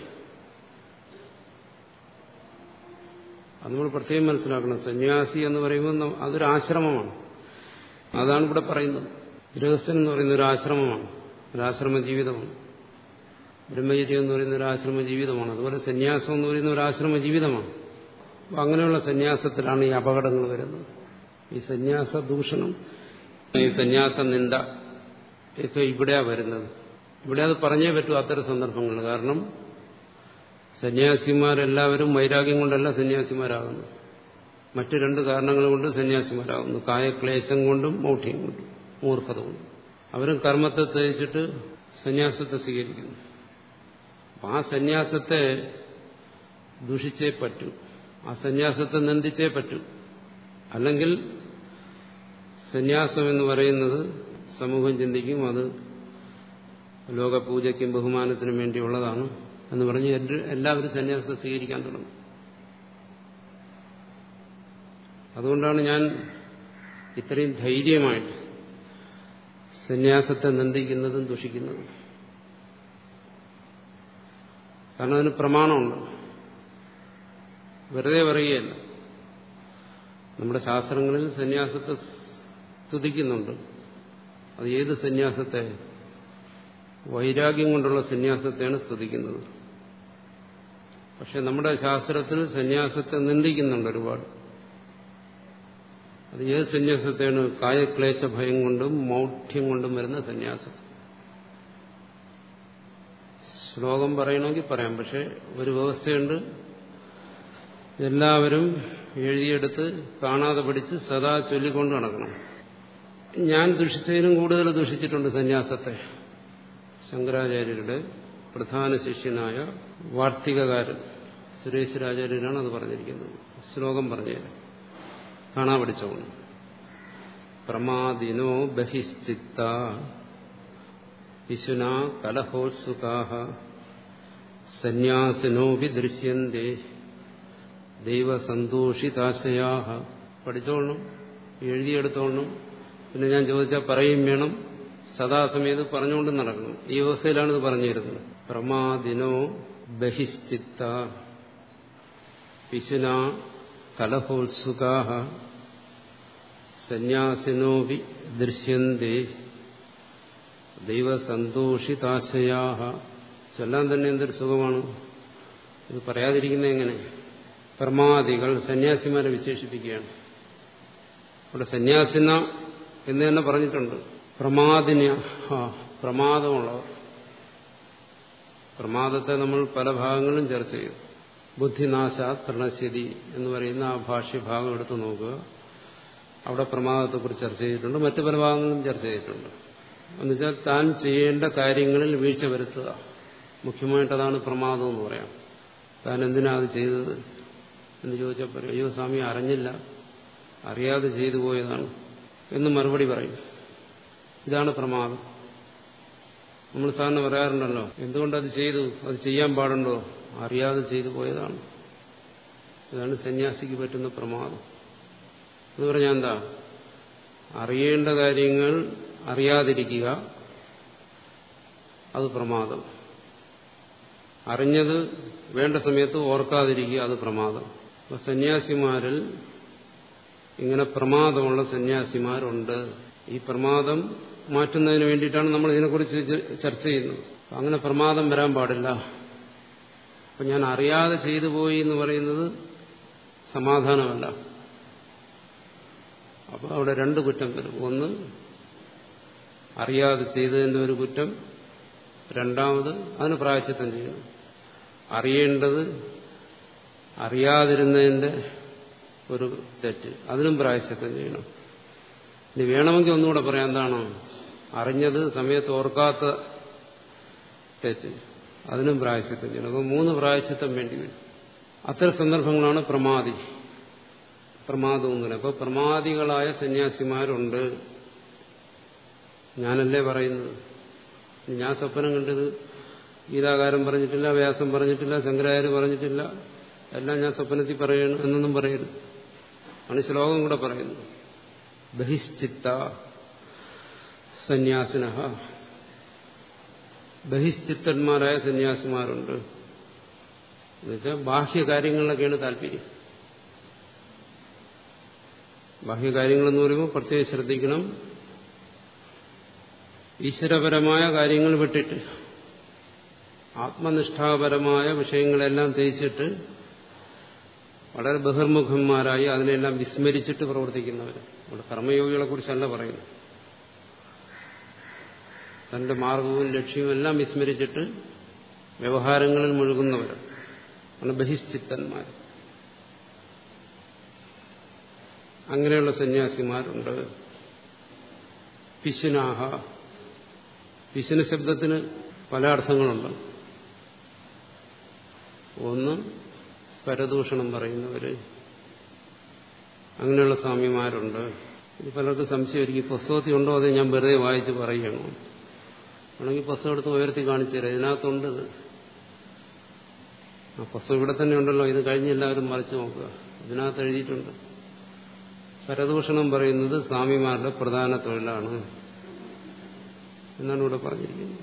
അത് നമ്മൾ പ്രത്യേകം മനസ്സിലാക്കണം സന്യാസി എന്ന് പറയുമ്പോൾ അതൊരു ആശ്രമമാണ് അതാണ് ഇവിടെ പറയുന്നത് ഗൃഹസ്ഥൻ എന്ന് പറയുന്ന ഒരു ആശ്രമമാണ് ഒരാശ്രമ ജീവിതമാണ് ബ്രഹ്മചര്യം എന്ന് പറയുന്ന ഒരു ആശ്രമ ജീവിതമാണ് അതുപോലെ സന്യാസം എന്ന് പറയുന്ന ഒരു ആശ്രമ ജീവിതമാണ് അപ്പം അങ്ങനെയുള്ള സന്യാസത്തിലാണ് ഈ അപകടങ്ങൾ വരുന്നത് ഈ സന്യാസ ദൂഷണം ഈ സന്യാസ നിന്ദ ഒക്കെ ഇവിടെയാണ് വരുന്നത് ഇവിടെ അത് പറഞ്ഞേ പറ്റൂ അത്തരം സന്ദർഭങ്ങൾ കാരണം സന്യാസിമാരെല്ലാവരും വൈരാഗ്യം കൊണ്ടല്ല സന്യാസിമാരാകുന്നു മറ്റു രണ്ട് കാരണങ്ങൾ കൊണ്ട് സന്യാസിമാരാകുന്നു കായക്ലേശം കൊണ്ടും മൗഢ്യം കൊണ്ടും മൂർഖത കൊണ്ടും അവരും കർമ്മത്തെ ത്യജിച്ചിട്ട് സന്യാസത്തെ സ്വീകരിക്കുന്നു അപ്പം ആ സന്യാസത്തെ ദുഷിച്ചേ പറ്റൂ ആ സന്യാസത്തെ നിന്ദിച്ചേ പറ്റൂ അല്ലെങ്കിൽ സന്യാസം എന്ന് പറയുന്നത് സമൂഹം ചിന്തിക്കും അത് ലോകപൂജയ്ക്കും ബഹുമാനത്തിനും വേണ്ടിയുള്ളതാണ് എന്ന് പറഞ്ഞ് എല്ലാവരും സന്യാസത്തെ സ്വീകരിക്കാൻ തുടങ്ങും അതുകൊണ്ടാണ് ഞാൻ ഇത്രയും ധൈര്യമായിട്ട് സന്യാസത്തെ നിന്ദിക്കുന്നതും ദുഷിക്കുന്നതും കാരണം അതിന് പ്രമാണമുണ്ട് വെറുതെ പറയുകയല്ല നമ്മുടെ ശാസ്ത്രങ്ങളിൽ സന്യാസത്തെ സ്തുതിക്കുന്നുണ്ട് അത് ഏത് സന്യാസത്തെ വൈരാഗ്യം കൊണ്ടുള്ള സന്യാസത്തെയാണ് സ്തുതിക്കുന്നത് പക്ഷെ നമ്മുടെ ശാസ്ത്രത്തിൽ സന്യാസത്തെ നിന്ദിക്കുന്നുണ്ട് ഒരുപാട് അത് ഏത് സന്യാസത്തെയാണ് കായക്ലേശ ഭയം കൊണ്ടും മൗഢ്യം കൊണ്ടും വരുന്ന സന്യാസം ശ്ലോകം പറയണമെങ്കിൽ പറയാം പക്ഷെ ഒരു വ്യവസ്ഥയുണ്ട് എല്ലാവരും എഴുതിയെടുത്ത് കാണാതെ പഠിച്ച് സദാ ചൊല്ലിക്കൊണ്ട് നടക്കണം ഞാൻ ദുഷിച്ചതിനും കൂടുതൽ ദുഷിച്ചിട്ടുണ്ട് സന്യാസത്തെ ശങ്കരാചാര്യരുടെ പ്രധാന ശിഷ്യനായ വാർത്തികകാരൻ സുരേശ്വരാചാര്യനാണ് അത് പറഞ്ഞിരിക്കുന്നത് ശ്ലോകം പറഞ്ഞുതരാം കാണാ പഠിച്ചോണം പ്രമാദിനോ ബഹിശ്ചിത്ത വിശുന കലഹോത്സുകാ സന്യാസിനോ വിദൃശ്യന്തേ ദൈവസന്തോഷിതാശയാ പഠിച്ചോളണം എഴുതിയെടുത്തോളണം പിന്നെ ഞാൻ ചോദിച്ചാൽ പറയും വേണം സദാസമയത്ത് പറഞ്ഞുകൊണ്ട് നടക്കണം ഈ അവസ്ഥയിലാണ് ഇത് പറഞ്ഞു തരുന്നത് പ്രമാദിനോ ബഹിശ്ചിത്ത പിശുന കലഹോത്സുകാ സന്യാസിനോപി ദൃശ്യന്തേ ദൈവസന്തോഷിതാശയാ ചൊല്ലാൻ തന്നെ എന്തൊരു സുഖമാണ് ഇത് പറയാതിരിക്കുന്ന എങ്ങനെ പ്രമാദികൾ സന്യാസിമാരെ വിശേഷിപ്പിക്കുകയാണ് അവിടെ സന്യാസിന എന്ന് തന്നെ പറഞ്ഞിട്ടുണ്ട് പ്രമാദിന പ്രമാദമുള്ളവർ പ്രമാദത്തെ നമ്മൾ പല ഭാഗങ്ങളിലും ചർച്ച ചെയ്തു ബുദ്ധിനാശാത് പ്രണശ്യതി എന്ന് പറയുന്ന ആ ഭാഷ്യഭാഗം എടുത്തു നോക്കുക അവിടെ പ്രമാദത്തെക്കുറിച്ച് ചർച്ച ചെയ്തിട്ടുണ്ട് മറ്റു പല ഭാഗങ്ങളും ചർച്ച ചെയ്തിട്ടുണ്ട് എന്നുവെച്ചാൽ താൻ ചെയ്യേണ്ട കാര്യങ്ങളിൽ വീഴ്ച വരുത്തുക മുഖ്യമായിട്ടതാണ് പ്രമാദം എന്ന് പറയാം താൻ എന്തിനാ അത് ചെയ്തത് എന്ന് ചോദിച്ചാൽ പറയും അയ്യോ സ്വാമി അറിഞ്ഞില്ല അറിയാതെ ചെയ്തു പോയതാണ് എന്ന് മറുപടി പറയും ഇതാണ് പ്രമാദം നമ്മൾ സാറിന് പറയാറുണ്ടല്ലോ എന്തുകൊണ്ടത് ചെയ്തു അത് ചെയ്യാൻ പാടുണ്ടോ അറിയാതെ ചെയ്തു പോയതാണ് ഇതാണ് സന്യാസിക്ക് പറ്റുന്ന പ്രമാദം എന്ന് പറഞ്ഞാൽ എന്താ അറിയേണ്ട കാര്യങ്ങൾ അറിയാതിരിക്കുക അത് പ്രമാദം അറിഞ്ഞത് വേണ്ട സമയത്ത് ഓർക്കാതിരിക്കുക അത് പ്രമാദം അപ്പൊ സന്യാസിമാരിൽ ഇങ്ങനെ പ്രമാദമുള്ള സന്യാസിമാരുണ്ട് ഈ പ്രമാദം മാറ്റുന്നതിന് വേണ്ടിയിട്ടാണ് നമ്മൾ ഇതിനെക്കുറിച്ച് ചർച്ച ചെയ്യുന്നത് അങ്ങനെ പ്രമാദം വരാൻ പാടില്ല അപ്പൊ ഞാൻ അറിയാതെ ചെയ്തു പോയി എന്ന് പറയുന്നത് സമാധാനമല്ല അപ്പോൾ അവിടെ രണ്ട് കുറ്റം വരും ഒന്ന് അറിയാതെ ചെയ്തതിൻ്റെ ഒരു കുറ്റം രണ്ടാമത് അതിന് പ്രായച്ചിത്തം ചെയ്യണം അറിയേണ്ടത് അറിയാതിരുന്നതിൻ്റെ ഒരു തെറ്റ് അതിനും പ്രായശ്ചിത്തം ചെയ്യണം ഇനി വേണമെങ്കിൽ ഒന്നുകൂടെ പറയാം എന്താണ് അറിഞ്ഞത് സമയത്ത് ഓർക്കാത്ത തെറ്റ് അതിനും പ്രായശ്ചിത്തം ചെയ്യണം അപ്പോൾ മൂന്ന് പ്രായശ്ചിത്തം വേണ്ടി വരും അത്തരം സന്ദർഭങ്ങളാണ് പ്രമാദി പ്രമാദം എന്ന് പറയുന്നത് അപ്പോൾ പ്രമാദികളായ സന്യാസിമാരുണ്ട് ഞാനല്ലേ പറയുന്നത് ഞാൻ സ്വപ്നം കണ്ടത് ഗീതാകാരം പറഞ്ഞിട്ടില്ല വ്യാസം പറഞ്ഞിട്ടില്ല ശങ്കരാചാര്യ പറഞ്ഞിട്ടില്ല എല്ലാം ഞാൻ സ്വപ്നത്തിൽ പറയണം എന്നൊന്നും പറയരുത് ആണ് ശ്ലോകം കൂടെ പറയുന്നത് ബഹിശ്ചിത്ത സന്യാസിന ബഹിശ്ചിത്തന്മാരായ സന്യാസിമാരുണ്ട് എന്നുവെച്ചാൽ ബാഹ്യകാര്യങ്ങളിലൊക്കെയാണ് താല്പര്യം ബാഹ്യകാര്യങ്ങളെന്ന് പറയുമ്പോൾ പ്രത്യേകം ശ്രദ്ധിക്കണം ഈശ്വരപരമായ കാര്യങ്ങൾ വിട്ടിട്ട് ആത്മനിഷ്ഠാപരമായ വിഷയങ്ങളെല്ലാം തേച്ചിട്ട് വളരെ ബഹിർമുഖന്മാരായി അതിനെല്ലാം വിസ്മരിച്ചിട്ട് പ്രവർത്തിക്കുന്നവർ ഇവിടെ കർമ്മയോഗികളെ കുറിച്ചല്ല പറയുന്നത് തന്റെ മാർഗവും ലക്ഷ്യവും എല്ലാം വിസ്മരിച്ചിട്ട് വ്യവഹാരങ്ങളിൽ മുഴുകുന്നവർ ആണ് ബഹിശ്ചിത്തന്മാർ അങ്ങനെയുള്ള സന്യാസിമാരുണ്ട് പിശുനാഹ പിശുന ശബ്ദത്തിന് പല അർത്ഥങ്ങളുണ്ട് ഒന്ന് പരദൂഷണം പറയുന്നവര് അങ്ങനെയുള്ള സ്വാമിമാരുണ്ട് ഇത് പലർക്കും സംശയമായിരിക്കും പുസ്തകത്തിൽ ഉണ്ടോ അത് ഞാൻ വെറുതെ വായിച്ച് പറയണോ ആണെങ്കിൽ പുസ്തകം എടുത്ത് ഉയർത്തി കാണിച്ചു തരാം ഇതിനകത്തുണ്ട് ഇത് ആ പുസ്തകം ഇവിടെ തന്നെ ഉണ്ടല്ലോ ഇത് കഴിഞ്ഞ് എല്ലാവരും മറിച്ച് നോക്കുക ഇതിനകത്ത് എഴുതിയിട്ടുണ്ട് പരദൂഷണം പറയുന്നത് സ്വാമിമാരുടെ പ്രധാന തൊഴിലാണ് എന്നാണ് ഇവിടെ പറഞ്ഞിരിക്കുന്നത്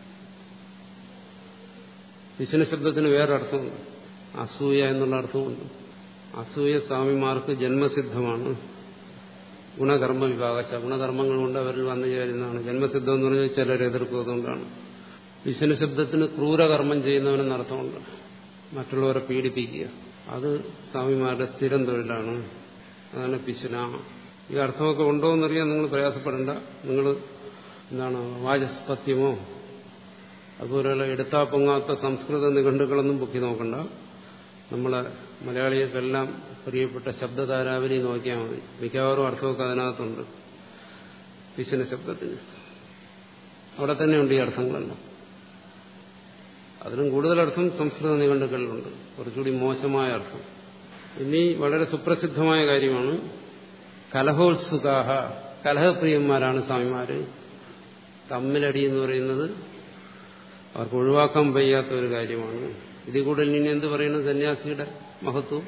വിഷ്ണു ശബ്ദത്തിന് വേറെ അർത്ഥമുണ്ട് അസൂയ എന്നുള്ള അർത്ഥമുണ്ട് അസൂയ സ്വാമിമാർക്ക് ജന്മസിദ്ധമാണ് ഗുണകർമ്മ വിഭാഗച്ച ഗുണകർമ്മങ്ങൾ കൊണ്ട് അവരിൽ വന്നു ചേരുന്നതാണ് ജന്മസിദ്ധം എന്ന് പറഞ്ഞാൽ ചിലർ എതിർക്കുന്നതുകൊണ്ടാണ് വിഷ്ണു ശബ്ദത്തിന് ക്രൂരകർമ്മം ചെയ്യുന്നവനെന്ന് അർത്ഥമുണ്ട് മറ്റുള്ളവരെ പീഡിപ്പിക്കുക അത് സ്വാമിമാരുടെ സ്ഥിരം തൊഴിലാണ് അതാണ് പിശുന ഈ അർത്ഥമൊക്കെ ഉണ്ടോ എന്നറിയാൻ നിങ്ങൾ പ്രയാസപ്പെടേണ്ട നിങ്ങൾ എന്താണ് വാചസ്പത്യമോ അതുപോലെയുള്ള എടുത്താ പൊങ്ങാത്ത സംസ്കൃത നിഘണ്ടുക്കളൊന്നും പൊക്കി നോക്കണ്ട നമ്മളെ മലയാളികൾക്കെല്ലാം പ്രിയപ്പെട്ട ശബ്ദധാരാവലി നോക്കിയാൽ മതി മിക്കവാറും അർത്ഥമൊക്കെ അതിനകത്തുണ്ട് പിശുന ശബ്ദത്തിന് അവിടെ തന്നെയുണ്ട് ഈ അർത്ഥങ്ങളെല്ലാം അതിനും കൂടുതൽ അർത്ഥം സംസ്കൃത നിഘണ്ടുക്കളിലുണ്ട് കുറച്ചുകൂടി മോശമായ അർത്ഥം ഇനി വളരെ സുപ്രസിദ്ധമായ കാര്യമാണ് കലഹോത്സുകാഹ കലഹപ്രിയന്മാരാണ് സ്വാമിമാര് തമ്മിലടി എന്ന് പറയുന്നത് അവർക്ക് ഒഴിവാക്കാൻ വയ്യാത്ത ഒരു കാര്യമാണ് ഇതിൽ കൂടുതൽ ഇനി എന്ത് പറയുന്നത് സന്യാസിയുടെ മഹത്വം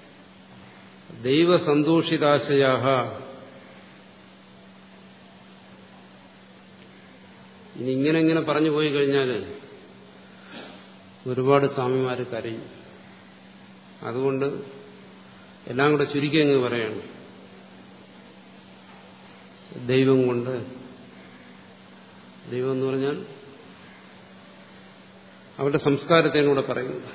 ദൈവസന്തോഷിതാശയാഹ ഇനി ഇങ്ങനെ ഇങ്ങനെ പറഞ്ഞു പോയി കഴിഞ്ഞാൽ ഒരുപാട് സ്വാമിമാർ കരയും അതുകൊണ്ട് എല്ലാം കൂടെ ചുരുക്കി അങ്ങ് പറയാണ് ദൈവം കൊണ്ട് ദൈവം എന്ന് പറഞ്ഞാൽ അവരുടെ സംസ്കാരത്തെയാണ് കൂടെ പറയുന്നത്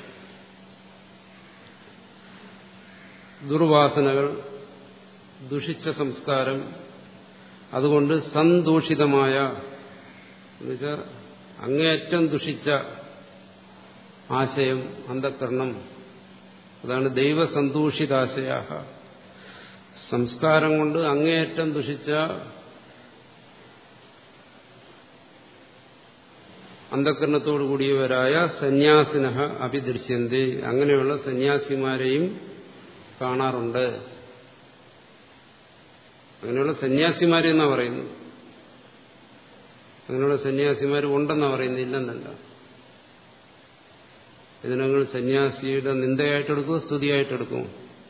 ദുർവാസനകൾ ദുഷിച്ച സംസ്കാരം അതുകൊണ്ട് സന്തോഷിതമായ എന്നുവെച്ചാൽ അങ്ങേയറ്റം ദുഷിച്ച ആശയം അന്ധക്കരണം അതാണ് ദൈവസന്തോഷിതാശയ സംസ്കാരം കൊണ്ട് അങ്ങേയറ്റം ദുഷിച്ച അന്ധക്കരണത്തോടു കൂടിയവരായ സന്യാസിന അഭിദൃശ്യന്തി അങ്ങനെയുള്ള സന്യാസിമാരെയും കാണാറുണ്ട് അങ്ങനെയുള്ള സന്യാസിമാരെന്നാ പറയുന്നത് അങ്ങനെയുള്ള സന്യാസിമാർ ഉണ്ടെന്നാ പറയുന്നത് ഇല്ലെന്നല്ല ഇതിനങ്ങൾ സന്യാസിയുടെ നിന്ദയായിട്ടെടുക്കുമോ സ്തുതിയായിട്ടെടുക്കുമോ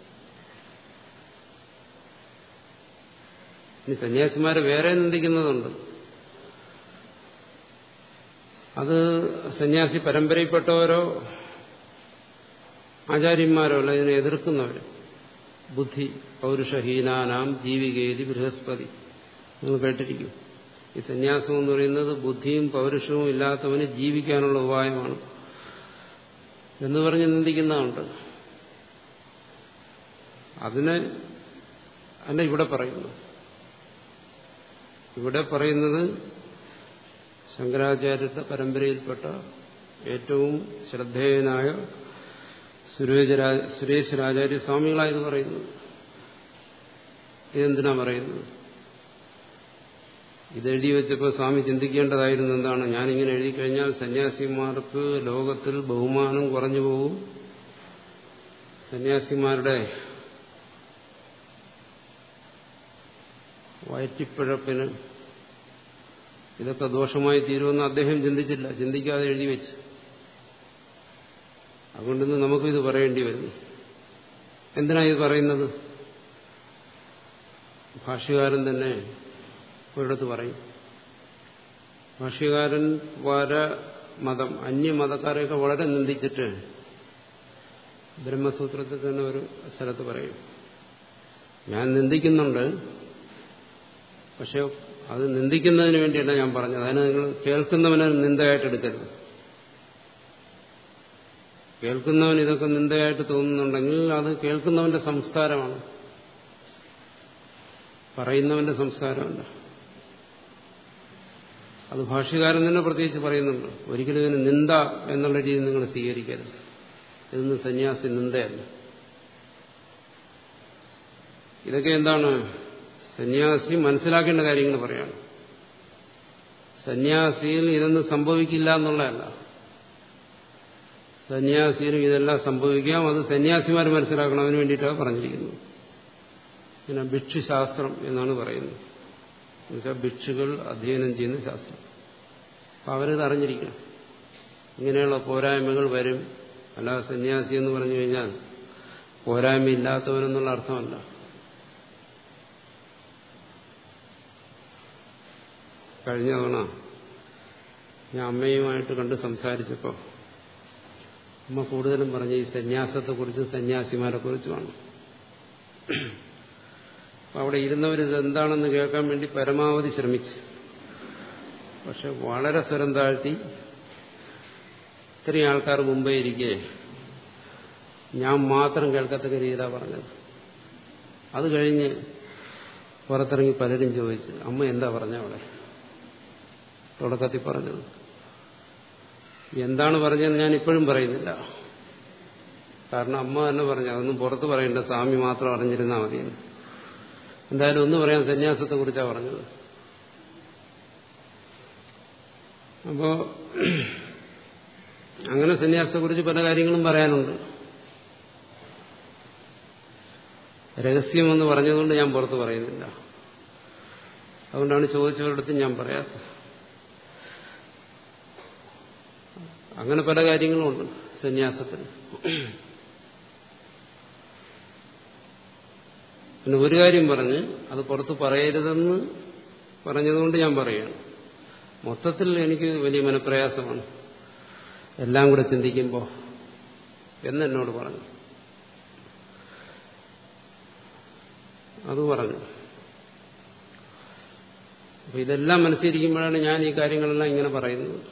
ഇനി സന്യാസിമാരെ വേറെ നിന്ദിക്കുന്നതുണ്ട് അത് സന്യാസി പരമ്പരയിൽപ്പെട്ടവരോ ആചാര്യന്മാരോ അല്ല ഇതിനെ എതിർക്കുന്നവര് ബുദ്ധി പൗരുഷഹീനാനാം ജീവികേതി ബൃഹസ്പതി നിങ്ങൾ കേട്ടിരിക്കും ഈ സന്യാസം എന്ന് പറയുന്നത് ബുദ്ധിയും പൗരുഷവും ഇല്ലാത്തവന് ജീവിക്കാനുള്ള ഉപായമാണ് എന്ന് പറഞ്ഞ് നിന്ദിക്കുന്നതുണ്ട് അതിനെ അല്ല ഇവിടെ പറയുന്നു ഇവിടെ പറയുന്നത് ശങ്കരാചാര്യരുടെ പരമ്പരയിൽപ്പെട്ട ഏറ്റവും ശ്രദ്ധേയനായ സുരേശ്വരാചാര്യ സ്വാമികളായത് പറയുന്നത് ഇതെന്തിനാ പറയുന്നത് ഇതെഴുതി വെച്ചപ്പോൾ സ്വാമി ചിന്തിക്കേണ്ടതായിരുന്നു എന്താണ് ഞാനിങ്ങനെ എഴുതി കഴിഞ്ഞാൽ സന്യാസിമാർക്ക് ലോകത്തിൽ ബഹുമാനം കുറഞ്ഞു പോകും സന്യാസിമാരുടെ വയറ്റിപ്പിഴപ്പിന് ഇതൊക്കെ ദോഷമായി തീരുമെന്ന് അദ്ദേഹം ചിന്തിച്ചില്ല ചിന്തിക്കാതെ എഴുതി വെച്ചു അതുകൊണ്ടിന്ന് നമുക്കിത് പറയേണ്ടി വരുന്നു എന്തിനാ ഇത് പറയുന്നത് ഭാഷ്യകാരൻ തന്നെ ഒരിടത്ത് പറയും ഭാഷ്യകാരൻ വര മതം അന്യമതക്കാരെയൊക്കെ വളരെ നിന്ദിച്ചിട്ട് ബ്രഹ്മസൂത്രത്തിൽ തന്നെ ഒരു സ്ഥലത്ത് പറയും ഞാൻ നിന്ദിക്കുന്നുണ്ട് പക്ഷെ അത് നിന്ദിക്കുന്നതിന് വേണ്ടിയല്ല ഞാൻ പറഞ്ഞത് അതിന് നിങ്ങൾ കേൾക്കുന്നവനെ നിന്ദയായിട്ട് എടുക്കരുത് കേൾക്കുന്നവൻ ഇതൊക്കെ നിന്ദയായിട്ട് തോന്നുന്നുണ്ടെങ്കിൽ അത് കേൾക്കുന്നവന്റെ സംസ്കാരമാണ് പറയുന്നവന്റെ സംസ്കാരമല്ല അത് ഭാഷ്യകാരൻ തന്നെ പ്രത്യേകിച്ച് പറയുന്നുണ്ട് ഒരിക്കലും ഇതിന് നിന്ദ എന്നുള്ള രീതി നിങ്ങൾ സ്വീകരിക്കരുത് ഇതൊന്നും സന്യാസി നിന്ദയല്ല ഇതൊക്കെ എന്താണ് സന്യാസി മനസ്സിലാക്കേണ്ട കാര്യങ്ങൾ പറയാണ് സന്യാസിയിൽ ഇതൊന്നും സംഭവിക്കില്ല എന്നുള്ളതല്ല സന്യാസിയിലും ഇതെല്ലാം സംഭവിക്കാം അത് സന്യാസിമാർ മനസ്സിലാക്കണം അതിന് വേണ്ടിയിട്ടാണ് പറഞ്ഞിരിക്കുന്നത് പിന്നെ ഭിക്ഷുശാസ്ത്രം എന്നാണ് പറയുന്നത് എന്നുവെച്ചാൽ ഭിക്ഷുകൾ അധ്യയനം ചെയ്യുന്ന ശാസ്ത്രം അപ്പം അവരിത് അറിഞ്ഞിരിക്കണം ഇങ്ങനെയുള്ള പോരായ്മകൾ വരും അല്ലാതെ സന്യാസി എന്ന് പറഞ്ഞു കഴിഞ്ഞാൽ പോരായ്മയില്ലാത്തവനെന്നുള്ള അർത്ഥമല്ല കഴിഞ്ഞ തവണ ഞാൻ അമ്മയുമായിട്ട് കണ്ട് സംസാരിച്ചപ്പോൾ അമ്മ കൂടുതലും പറഞ്ഞ ഈ സന്യാസത്തെക്കുറിച്ചും സന്യാസിമാരെ കുറിച്ചുമാണ് അവിടെ ഇരുന്നവരിത് എന്താണെന്ന് കേൾക്കാൻ വേണ്ടി പരമാവധി ശ്രമിച്ചു പക്ഷെ വളരെ സ്വരം താഴ്ത്തി ഇത്രയും ആൾക്കാർ മുമ്പേ ഇരിക്കെ ഞാൻ മാത്രം കേൾക്കത്തക്ക രീതിയിലാണ് പറഞ്ഞത് അത് കഴിഞ്ഞ് പുറത്തിറങ്ങി പലരും ചോദിച്ചു അമ്മ എന്താ പറഞ്ഞ അവിടെ തുടക്കത്തിൽ പറഞ്ഞത് എന്താണ് പറഞ്ഞതെന്ന് ഞാൻ ഇപ്പോഴും പറയുന്നില്ല കാരണം അമ്മ തന്നെ പറഞ്ഞു അതൊന്നും പുറത്ത് പറയേണ്ട സ്വാമി മാത്രം അറിഞ്ഞിരുന്നാൽ മതിയെന്ന് എന്തായാലും ഒന്ന് പറയാൻ സന്യാസത്തെ കുറിച്ചാണ് പറഞ്ഞത് അപ്പോ അങ്ങനെ സന്യാസത്തെക്കുറിച്ച് പല കാര്യങ്ങളും പറയാനുണ്ട് രഹസ്യമെന്ന് പറഞ്ഞതുകൊണ്ട് ഞാൻ പുറത്ത് പറയുന്നില്ല അതുകൊണ്ടാണ് ചോദിച്ചവരിടത്തും ഞാൻ പറയാത്തത് അങ്ങനെ പല കാര്യങ്ങളുമുണ്ട് സന്യാസത്തിന് പിന്നെ ഒരു കാര്യം പറഞ്ഞ് അത് പുറത്ത് പറയരുതെന്ന് പറഞ്ഞതുകൊണ്ട് ഞാൻ പറയുകയാണ് മൊത്തത്തിൽ എനിക്ക് വലിയ മനപ്രയാസമാണ് എല്ലാം കൂടെ ചിന്തിക്കുമ്പോൾ എന്നെന്നോട് പറഞ്ഞു അത് പറഞ്ഞു അപ്പൊ ഇതെല്ലാം മനസ്സിരിക്കുമ്പോഴാണ് ഞാൻ ഈ കാര്യങ്ങളെല്ലാം ഇങ്ങനെ പറയുന്നത്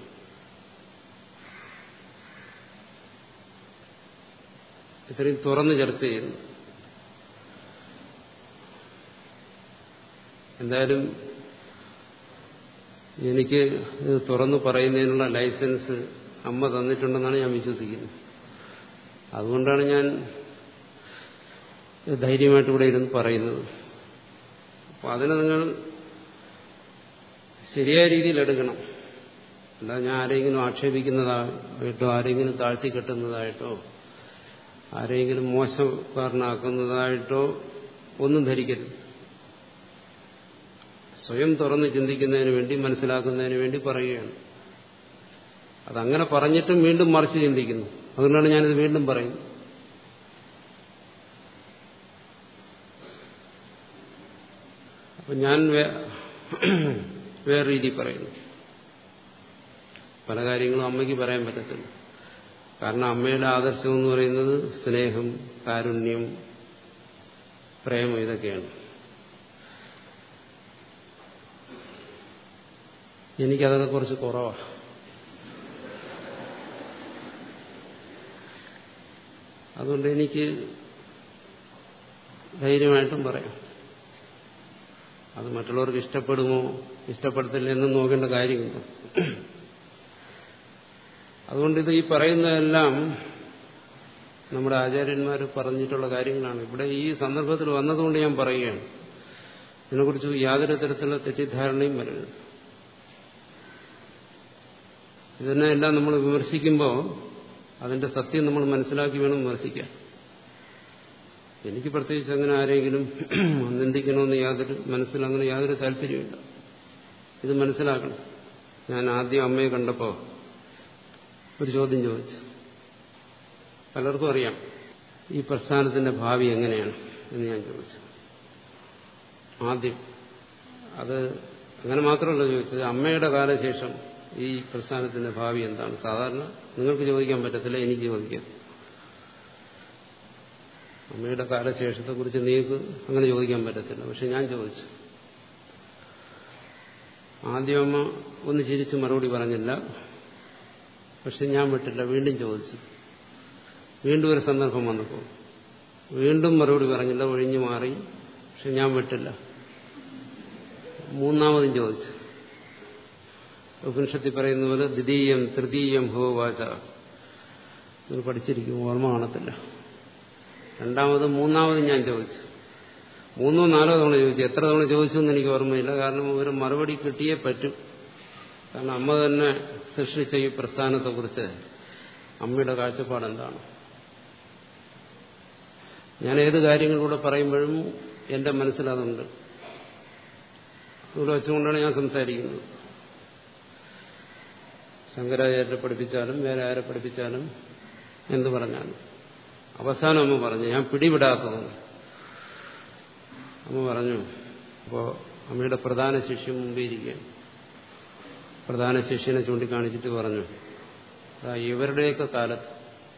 ഇത്രയും തുറന്ന് ചർച്ച ചെയ്യുന്നു എന്തായാലും എനിക്ക് ഇത് തുറന്നു പറയുന്നതിനുള്ള ലൈസൻസ് അമ്മ തന്നിട്ടുണ്ടെന്നാണ് ഞാൻ വിശ്വസിക്കുന്നത് അതുകൊണ്ടാണ് ഞാൻ ധൈര്യമായിട്ട് ഇവിടെ ഇരുന്ന് പറയുന്നത് അപ്പോൾ അതിനെ നിങ്ങൾ ശരിയായ രീതിയിൽ എടുക്കണം അല്ല ഞാൻ ആരെങ്കിലും ആക്ഷേപിക്കുന്നതായിട്ടോ ആരെങ്കിലും താഴ്ത്തി കെട്ടുന്നതായിട്ടോ ആരെങ്കിലും മോശക്കാരനാക്കുന്നതായിട്ടോ ഒന്നും ധരിക്കരുത് സ്വയം തുറന്ന് ചിന്തിക്കുന്നതിന് വേണ്ടി മനസ്സിലാക്കുന്നതിന് വേണ്ടി പറയുകയാണ് അതങ്ങനെ പറഞ്ഞിട്ടും വീണ്ടും മറിച്ച് ചിന്തിക്കുന്നു അതുകൊണ്ടാണ് ഞാനിത് വീണ്ടും പറയുന്നത് അപ്പൊ ഞാൻ വേറെ രീതി പറയുന്നു പല കാര്യങ്ങളും അമ്മയ്ക്ക് പറയാൻ പറ്റത്തില്ല കാരണം അമ്മയുടെ ആദർശം എന്ന് പറയുന്നത് സ്നേഹം കാരുണ്യം പ്രേമം ഇതൊക്കെയാണ് എനിക്കതൊക്കെ കുറച്ച് കുറവാണ് അതുകൊണ്ട് എനിക്ക് ധൈര്യമായിട്ടും പറയാം അത് മറ്റുള്ളവർക്ക് ഇഷ്ടപ്പെടുമോ ഇഷ്ടപ്പെടത്തില്ല എന്ന് നോക്കേണ്ട കാര്യമില്ല അതുകൊണ്ട് ഇത് ഈ പറയുന്നതെല്ലാം നമ്മുടെ ആചാര്യന്മാർ പറഞ്ഞിട്ടുള്ള കാര്യങ്ങളാണ് ഇവിടെ ഈ സന്ദർഭത്തിൽ വന്നതുകൊണ്ട് ഞാൻ പറയുകയാണ് ഇതിനെക്കുറിച്ച് യാതൊരു തരത്തിലുള്ള തെറ്റിദ്ധാരണയും വരരുത് ഇതിനെ എല്ലാം നമ്മൾ വിമർശിക്കുമ്പോൾ അതിന്റെ സത്യം നമ്മൾ മനസ്സിലാക്കി വേണം വിമർശിക്കാൻ എനിക്ക് പ്രത്യേകിച്ച് അങ്ങനെ ആരെങ്കിലും നിന്ദിക്കണമെന്ന് യാതൊരു മനസ്സിൽ അങ്ങനെ യാതൊരു താല്പര്യമില്ല ഇത് മനസ്സിലാക്കണം ഞാൻ ആദ്യം അമ്മയെ കണ്ടപ്പോൾ ഒരു ചോദ്യം ചോദിച്ചു പലർക്കും അറിയാം ഈ പ്രസ്ഥാനത്തിന്റെ ഭാവി എങ്ങനെയാണ് എന്ന് ഞാൻ ചോദിച്ചു ആദ്യം അത് അങ്ങനെ മാത്രമല്ല ചോദിച്ചത് അമ്മയുടെ കാലശേഷം ഈ പ്രസ്ഥാനത്തിന്റെ ഭാവി എന്താണ് സാധാരണ നിങ്ങൾക്ക് ചോദിക്കാൻ പറ്റത്തില്ല എനിക്ക് ചോദിക്കാം അമ്മയുടെ കാലശേഷത്തെക്കുറിച്ച് നിങ്ങൾക്ക് അങ്ങനെ ചോദിക്കാൻ പറ്റത്തില്ല പക്ഷെ ഞാൻ ചോദിച്ചു ആദ്യം അമ്മ ഒന്ന് ചിരിച്ച് മറുപടി പറഞ്ഞില്ല പക്ഷെ ഞാൻ വിട്ടില്ല വീണ്ടും ചോദിച്ചു വീണ്ടും ഒരു സന്ദർഭം വന്നപ്പോൾ വീണ്ടും മറുപടി പറഞ്ഞില്ല ഒഴിഞ്ഞു മാറി പക്ഷെ ഞാൻ വിട്ടില്ല മൂന്നാമതും ചോദിച്ചു ഉപനിഷത്തിൽ പറയുന്ന പോലെ ദ്വിതീയം തൃതീയം ഹോവാച നിങ്ങൾ പഠിച്ചിരിക്കും ഓർമ്മ കാണത്തില്ല രണ്ടാമതും മൂന്നാമതും ഞാൻ ചോദിച്ചു മൂന്നോ നാലോ തവണ ചോദിച്ചു എത്ര തവണ ചോദിച്ചു എന്ന് എനിക്ക് ഓർമ്മയില്ല കാരണം ഒരു മറുപടി കിട്ടിയേ പറ്റും കാരണം അമ്മ തന്നെ സൃഷ്ടിച്ച ഈ പ്രസ്ഥാനത്തെക്കുറിച്ച് അമ്മയുടെ കാഴ്ചപ്പാട് എന്താണ് ഞാൻ ഏത് കാര്യങ്ങളിലൂടെ പറയുമ്പോഴും എന്റെ മനസ്സിലതുണ്ട് ഇവിടെ വെച്ചുകൊണ്ടാണ് ഞാൻ സംസാരിക്കുന്നത് ശങ്കരാചാര്യരെ പഠിപ്പിച്ചാലും വേറെ ആരെ പഠിപ്പിച്ചാലും എന്ത് പറഞ്ഞാലും അവസാനം അമ്മ പറഞ്ഞു ഞാൻ പിടിവിടാത്തതാണ് അമ്മ പറഞ്ഞു അപ്പോൾ അമ്മയുടെ പ്രധാന ശിഷ്യം മുമ്പേ ഇരിക്കുകയാണ് പ്രധാന ശിഷ്യനെ ചൂണ്ടിക്കാണിച്ചിട്ട് പറഞ്ഞു ഇവരുടെയൊക്കെ കാലത്ത്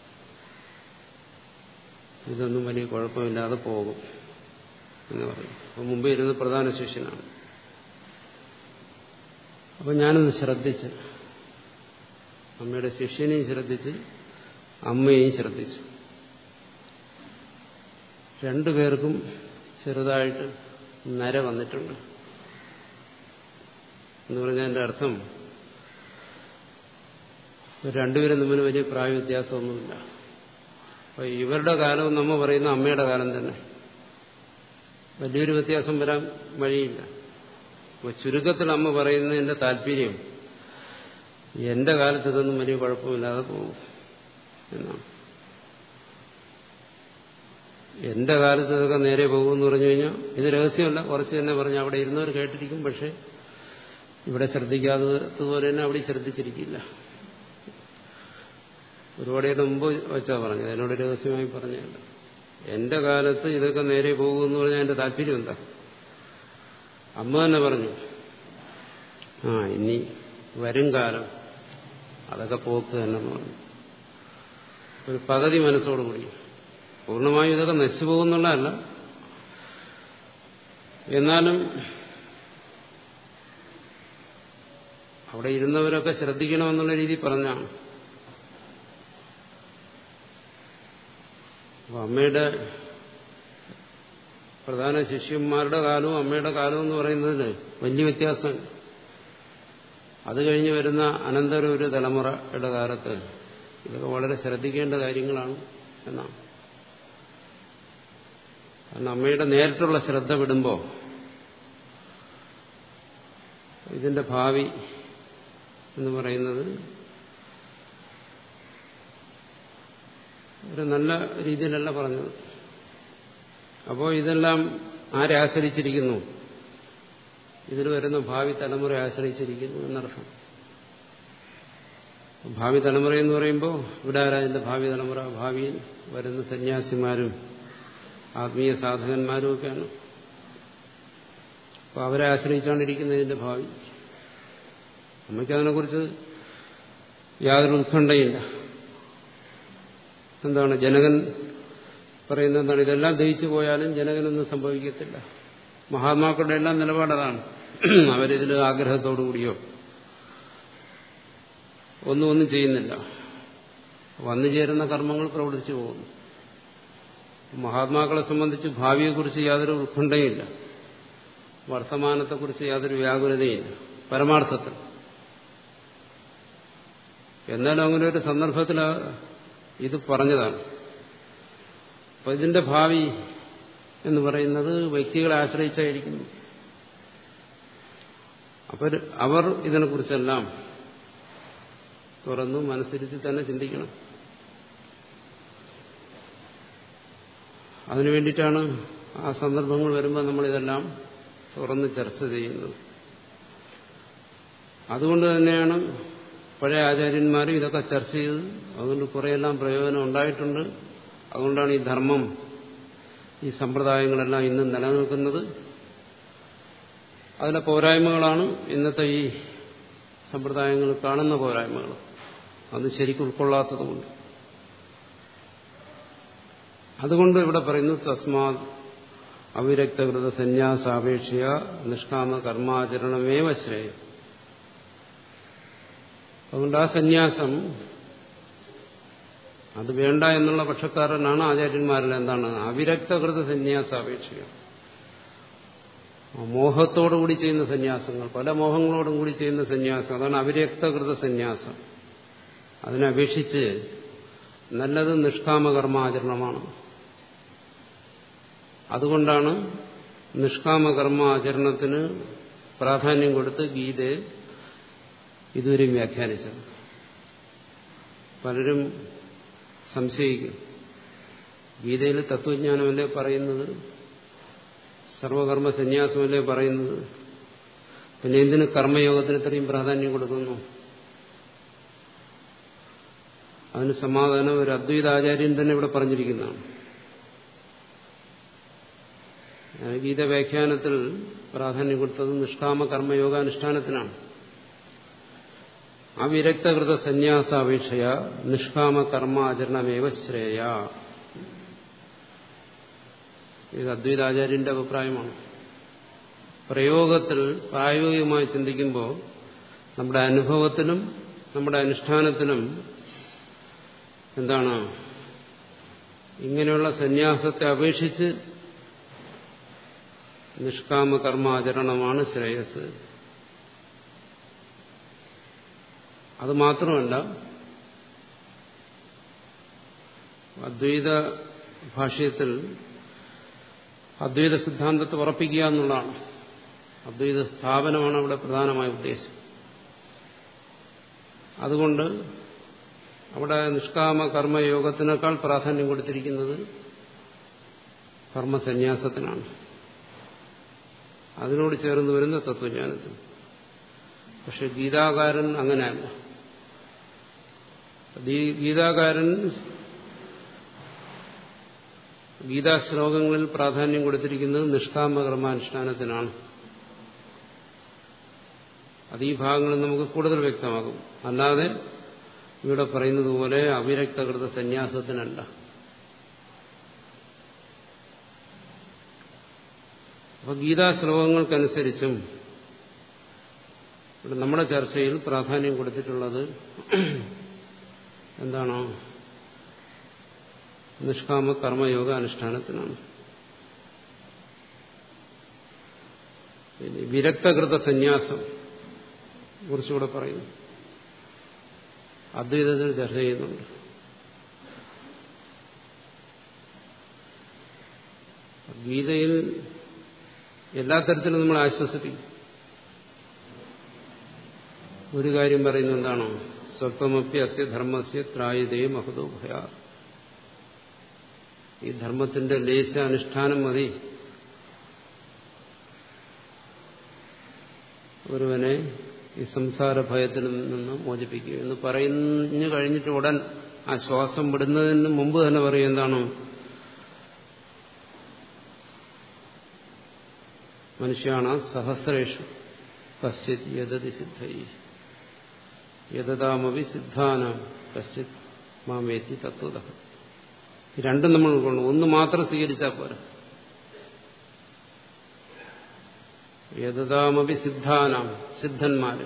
ഇതൊന്നും വലിയ കുഴപ്പമില്ലാതെ പോകും എന്ന് പറഞ്ഞു അപ്പം മുമ്പേ ഇരുന്ന് പ്രധാന ശിഷ്യനാണ് അപ്പം ഞാനൊന്ന് ശ്രദ്ധിച്ച് അമ്മയുടെ ശിഷ്യനെയും ശ്രദ്ധിച്ച് അമ്മയെയും ശ്രദ്ധിച്ചു രണ്ടുപേർക്കും ചെറുതായിട്ട് നര വന്നിട്ടുണ്ട് എന്ന് പറഞ്ഞാൽ എൻ്റെ അർത്ഥം രണ്ടുപേരും തമ്മിൽ വലിയ പ്രായ വ്യത്യാസമൊന്നുമില്ല അപ്പൊ ഇവരുടെ കാലവും നമ്മ പറയുന്ന അമ്മയുടെ കാലം തന്നെ വലിയൊരു വ്യത്യാസം വരാൻ വഴിയില്ല അപ്പൊ ചുരുക്കത്തിൽ അമ്മ പറയുന്നതിന്റെ താല്പര്യം എന്റെ കാലത്ത് ഇതൊന്നും വലിയ കുഴപ്പമില്ലാതെ പോകും എന്നാണ് എന്റെ കാലത്ത് ഇതൊക്കെ നേരെ പോകുമെന്ന് പറഞ്ഞു കഴിഞ്ഞാൽ ഇത് രഹസ്യമല്ല കുറച്ച് തന്നെ പറഞ്ഞു അവിടെ ഇരുന്നവർ കേട്ടിരിക്കും പക്ഷെ ഇവിടെ ശ്രദ്ധിക്കാത്തതുപോലെ തന്നെ അവിടെ ശ്രദ്ധിച്ചിരിക്കില്ല ഒരുപാട് മുമ്പ് വെച്ചാ പറഞ്ഞത് അതിനോട് രഹസ്യമായി പറഞ്ഞല്ല എന്റെ കാലത്ത് ഇതൊക്കെ നേരെ പോകുമെന്ന് പറഞ്ഞാൽ എന്റെ താല്പര്യം എന്താ അമ്മ തന്നെ പറഞ്ഞു ആ ഇനി വരും കാലം അതൊക്കെ പോക്ക് തന്നെ പറഞ്ഞു ഒരു പകുതി മനസ്സോടുകൂടി പൂർണ്ണമായും ഇതൊക്കെ നശിച്ചു പോകുന്നുള്ളതല്ല എന്നാലും അവിടെ ഇരുന്നവരൊക്കെ ശ്രദ്ധിക്കണമെന്നുള്ള രീതി പറഞ്ഞാണ് അപ്പൊ അമ്മയുടെ പ്രധാന ശിഷ്യന്മാരുടെ കാലവും അമ്മയുടെ കാലവും എന്ന് പറയുന്നതിന് വലിയ വ്യത്യാസം അത് കഴിഞ്ഞ് വരുന്ന അനന്തര ഒരു തലമുറയുടെ കാലത്ത് ഇതൊക്കെ വളരെ ശ്രദ്ധിക്കേണ്ട കാര്യങ്ങളാണ് എന്നാണ് കാരണം അമ്മയുടെ നേരിട്ടുള്ള ശ്രദ്ധ വിടുമ്പോൾ ഇതിന്റെ ഭാവി എന്ന് പറയുന്നത് ഒരു നല്ല രീതിയിലല്ല പറഞ്ഞത് അപ്പോൾ ഇതെല്ലാം ആരെ ആശ്രയിച്ചിരിക്കുന്നു ഇതിൽ വരുന്ന ഭാവി തലമുറ ആശ്രയിച്ചിരിക്കുന്നു എന്നർത്ഥം ഭാവി തലമുറ എന്ന് പറയുമ്പോൾ ഇവിടെ ആരാ ഇതിന്റെ ഭാവി തലമുറ ഭാവിയിൽ വരുന്ന സന്യാസിമാരും ആത്മീയ സാധകന്മാരും ഒക്കെയാണ് അപ്പോൾ അവരെ ആശ്രയിച്ചാണ് ഇരിക്കുന്നത് ഇതിന്റെ ഭാവി നമുക്ക് അതിനെക്കുറിച്ച് യാതൊരു ഉത്കണ്ഠയില്ല എന്താണ് ജനകൻ പറയുന്നത് എന്താണ് ഇതെല്ലാം ദഹിച്ചു പോയാലും ജനകനൊന്നും സംഭവിക്കത്തില്ല മഹാത്മാക്കളുടെ എല്ലാം നിലപാടതാണ് അവരിതിൽ ആഗ്രഹത്തോടു കൂടിയോ ഒന്നും ഒന്നും ചെയ്യുന്നില്ല വന്നു ചേരുന്ന കർമ്മങ്ങൾ പ്രവർത്തിച്ചു പോകുന്നു മഹാത്മാക്കളെ സംബന്ധിച്ച് ഭാവിയെക്കുറിച്ച് യാതൊരു ഉത്കണ്ഠയില്ല വർത്തമാനത്തെക്കുറിച്ച് യാതൊരു വ്യാകുലതയില്ല പരമാർത്ഥത്തിൽ എന്നാലും അങ്ങനെ ഒരു സന്ദർഭത്തിൽ ഇത് പറഞ്ഞതാണ് അപ്പൊ ഇതിന്റെ ഭാവി എന്ന് പറയുന്നത് വ്യക്തികളെ ആശ്രയിച്ചായിരിക്കുന്നു അപ്പൊ അവർ ഇതിനെക്കുറിച്ചെല്ലാം തുറന്നു മനസ്സിരുത്തി തന്നെ ചിന്തിക്കണം അതിനു വേണ്ടിയിട്ടാണ് ആ സന്ദർഭങ്ങൾ വരുമ്പോൾ നമ്മളിതെല്ലാം തുറന്ന് ചർച്ച ചെയ്യുന്നത് അതുകൊണ്ട് തന്നെയാണ് പഴയ ആചാര്യന്മാരും ഇതൊക്കെ ചർച്ച ചെയ്ത് അതുകൊണ്ട് കുറേയെല്ലാം പ്രയോജനം ഉണ്ടായിട്ടുണ്ട് അതുകൊണ്ടാണ് ഈ ധർമ്മം ഈ സമ്പ്രദായങ്ങളെല്ലാം ഇന്നും നിലനിൽക്കുന്നത് അതിലെ പോരായ്മകളാണ് ഇന്നത്തെ ഈ സമ്പ്രദായങ്ങൾ കാണുന്ന പോരായ്മകൾ അത് ശരിക്കും ഉൾക്കൊള്ളാത്തതുകൊണ്ട് അതുകൊണ്ട് ഇവിടെ പറയുന്നു തസ്മാ അവിരക്തകൃത സന്യാസാപേക്ഷയ നിഷ്കാമ കർമാചരണമേവ ശ്രേയം അതുകൊണ്ട് ആ സന്യാസം അത് വേണ്ട എന്നുള്ള പക്ഷക്കാരനാണ് ആചാര്യന്മാരിൽ എന്താണ് അവിരക്തകൃത സന്യാസാപേക്ഷിക മോഹത്തോടുകൂടി ചെയ്യുന്ന സന്യാസങ്ങൾ പല മോഹങ്ങളോടും കൂടി ചെയ്യുന്ന സന്യാസം അതാണ് അവിരക്തകൃത സന്യാസം അതിനപേക്ഷിച്ച് നല്ലത് നിഷ്കാമകർമാചരണമാണ് അതുകൊണ്ടാണ് നിഷ്കാമകർമാചരണത്തിന് പ്രാധാന്യം കൊടുത്ത് ഗീതയെ ഇതുവരെയും വ്യാഖ്യാനിച്ചത് പലരും സംശയിക്കും ഗീതയിൽ തത്വജ്ഞാനമല്ലേ പറയുന്നത് സർവകർമ്മ സന്യാസമല്ലേ പറയുന്നത് പിന്നെ എന്തിന് കർമ്മയോഗത്തിന് ഇത്രയും പ്രാധാന്യം കൊടുക്കുന്നു അതിന് സമാധാനം ഒരു അദ്വൈതാചാര്യൻ തന്നെ ഇവിടെ പറഞ്ഞിരിക്കുന്നതാണ് ഗീത വ്യാഖ്യാനത്തിൽ പ്രാധാന്യം കൊടുത്തത് നിഷ്കാമ കർമ്മയോഗാനുഷ്ഠാനത്തിനാണ് അവിരക്തകൃത സന്യാസാപേക്ഷയ നിഷ്കാമ കർമാചരണമേവ ശ്രേയ ഇത് അദ്വൈതാചാര്യന്റെ അഭിപ്രായമാണ് പ്രയോഗത്തിൽ പ്രായോഗികമായി ചിന്തിക്കുമ്പോൾ നമ്മുടെ അനുഭവത്തിനും നമ്മുടെ അനുഷ്ഠാനത്തിനും എന്താണ് ഇങ്ങനെയുള്ള സന്യാസത്തെ അപേക്ഷിച്ച് നിഷ്കാമ കർമാചരണമാണ് ശ്രേയസ് അത് മാത്രമല്ല അദ്വൈത ഭാഷ്യത്തിൽ അദ്വൈത സിദ്ധാന്തത്തെ ഉറപ്പിക്കുക എന്നുള്ളതാണ് അദ്വൈത സ്ഥാപനമാണ് അവിടെ പ്രധാനമായ ഉദ്ദേശം അതുകൊണ്ട് അവിടെ നിഷ്കാമ കർമ്മയോഗത്തിനേക്കാൾ പ്രാധാന്യം കൊടുത്തിരിക്കുന്നത് കർമ്മസന്യാസത്തിനാണ് അതിനോട് ചേർന്ന് വരുന്ന തത്വജ്ഞാനത്തിന് പക്ഷെ ഗീതാകാരൻ അങ്ങനെയല്ല ഗീതാകാരൻ ഗീതാശ്ലോകങ്ങളിൽ പ്രാധാന്യം കൊടുത്തിരിക്കുന്നത് നിഷ്കാമകർമാനുഷ്ഠാനത്തിനാണ് അത് ഈ ഭാഗങ്ങളിൽ നമുക്ക് കൂടുതൽ വ്യക്തമാകും അല്ലാതെ ഇവിടെ പറയുന്നത് പോലെ അവിരക്തകൃത സന്യാസത്തിനല്ല അപ്പൊ ഗീതാശ്ലോകങ്ങൾക്കനുസരിച്ചും ഇവിടെ നമ്മുടെ ചർച്ചയിൽ പ്രാധാന്യം കൊടുത്തിട്ടുള്ളത് എന്താണോ നിഷ്കാമ കർമ്മയോഗ അനുഷ്ഠാനത്തിനാണ് പിന്നെ വിരക്തകൃത സന്യാസം കുറിച്ചുകൂടെ പറയുന്നു അദ്വൈതത്തിൽ ചർച്ച ചെയ്യുന്നുണ്ട് ഗീതയിൽ എല്ലാ തരത്തിലും നമ്മൾ ആശ്വസിപ്പിക്കും ഒരു കാര്യം പറയുന്നത് എന്താണോ സ്വത്വമപ്യ അസ്യ ധർമ്മസ്യ ത്രായതേ മഹതോ ഭയ ഈ ധർമ്മത്തിന്റെ ലേശ അനുഷ്ഠാനം മതി ഒരുവനെ ഈ സംസാര ഭയത്തിൽ നിന്ന് മോചിപ്പിക്കുക എന്ന് പറഞ്ഞു കഴിഞ്ഞിട്ട് ഉടൻ ആ ശ്വാസം വിടുന്നതിന് മുമ്പ് തന്നെ പറയും എന്താണ് മനുഷ്യാണ് സഹസ്രേഷു കശ്ചിത് യദതി സിദ്ധൈ യദതാമവി സിദ്ധാനാം കശ്ചിത് മാമേത്തി തത്വത രണ്ടും നമ്മൾ ഉൾക്കൊള്ളു ഒന്ന് മാത്രം സ്വീകരിച്ചാൽ പോരാ യദതാമപി സിദ്ധാനാം സിദ്ധന്മാര്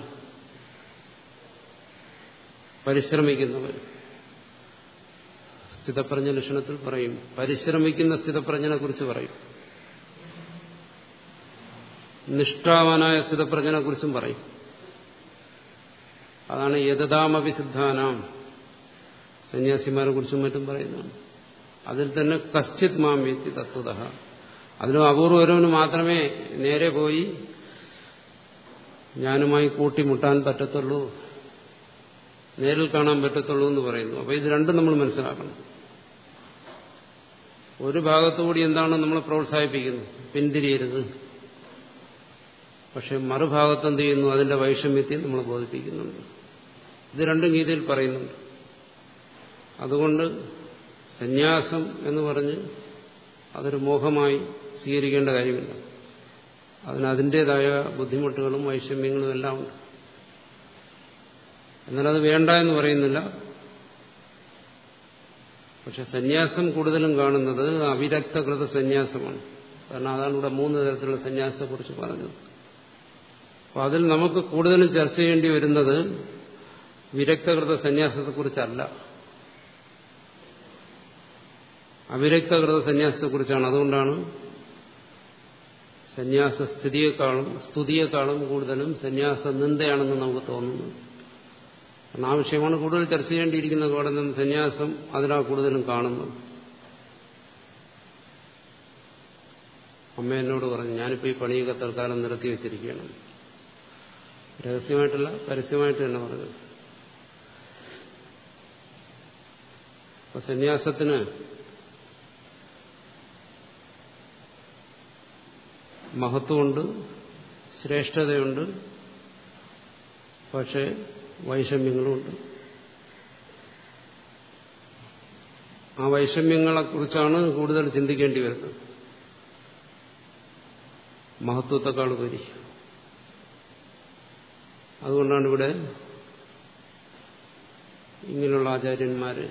പരിശ്രമിക്കുന്നവർ സ്ഥിതപ്രജ്ഞ ലക്ഷണത്തിൽ പറയും പരിശ്രമിക്കുന്ന സ്ഥിതപ്രജ്ഞനെ കുറിച്ച് പറയും നിഷ്ഠാവാനായ സ്ഥിതപ്രജ്ഞനെ കുറിച്ചും പറയും അതാണ് യദതാമപി സിദ്ധാനാം സന്യാസിമാരെ കുറിച്ചും മറ്റും പറയുന്നതാണ് അതിൽ തന്നെ കശ്ചിത് മാം വ്യക്തി തത്വത അതിലും അപൂർവരവന് മാത്രമേ നേരെ പോയി ഞാനുമായി കൂട്ടിമുട്ടാൻ പറ്റത്തുള്ളൂ നേരിൽ കാണാൻ പറ്റത്തുള്ളൂ എന്ന് പറയുന്നു അപ്പോൾ ഇത് രണ്ടും നമ്മൾ മനസ്സിലാക്കണം ഒരു ഭാഗത്തുകൂടി എന്താണ് നമ്മൾ പ്രോത്സാഹിപ്പിക്കുന്നത് പിന്തിരിയരുത് പക്ഷെ മറുഭാഗത്ത് എന്ത് ചെയ്യുന്നു അതിന്റെ വൈഷമ്യത്തെ നമ്മൾ ബോധിപ്പിക്കുന്നുണ്ട് ഇത് രണ്ടും ഗീതയിൽ പറയുന്നുണ്ട് അതുകൊണ്ട് സന്യാസം എന്ന് പറഞ്ഞ് അതൊരു മോഹമായി സ്വീകരിക്കേണ്ട കാര്യമില്ല അതിന് അതിൻ്റെതായ ബുദ്ധിമുട്ടുകളും വൈഷമ്യങ്ങളും എല്ലാം ഉണ്ട് എന്നാൽ അത് വേണ്ട എന്ന് പറയുന്നില്ല പക്ഷെ സന്യാസം കൂടുതലും കാണുന്നത് അവിരക്തകൃത സന്യാസമാണ് കാരണം അതാണ് ഇവിടെ മൂന്ന് തരത്തിലുള്ള സന്യാസത്തെക്കുറിച്ച് പറഞ്ഞത് അപ്പോൾ അതിൽ നമുക്ക് കൂടുതലും ചർച്ച ചെയ്യേണ്ടി വരുന്നത് വിരക്തകൃത സന്യാസത്തെക്കുറിച്ചല്ല അവിരക്തകൃത സന്യാസത്തെക്കുറിച്ചാണ് അതുകൊണ്ടാണ് സന്യാസ സ്ഥിതിയെക്കാളും സ്തുതിയെക്കാളും കൂടുതലും സന്യാസ നിന്ദയാണെന്ന് നമുക്ക് തോന്നുന്നത് കാരണം ആ വിഷയമാണ് കൂടുതൽ ചർച്ച ചെയ്യേണ്ടിയിരിക്കുന്നത് അവിടെ നിന്ന് സന്യാസം അതിനാണ് കൂടുതലും കാണുന്നത് അമ്മ എന്നോട് പറഞ്ഞു ഞാനിപ്പോൾ ഈ പണിയൊക്കെ തൽക്കാലം നിർത്തി വെച്ചിരിക്കുകയാണ് രഹസ്യമായിട്ടല്ല പരസ്യമായിട്ട് തന്നെ പറഞ്ഞത് അപ്പൊ സന്യാസത്തിന് മഹത്വമുണ്ട് ശ്രേഷ്ഠതയുണ്ട് പക്ഷേ വൈഷമ്യങ്ങളുമുണ്ട് ആ വൈഷമ്യങ്ങളെക്കുറിച്ചാണ് കൂടുതൽ ചിന്തിക്കേണ്ടി വരുന്നത് മഹത്വത്തെക്കാൾ ഉപരി അതുകൊണ്ടാണ് ഇവിടെ ഇങ്ങനെയുള്ള ആചാര്യന്മാര്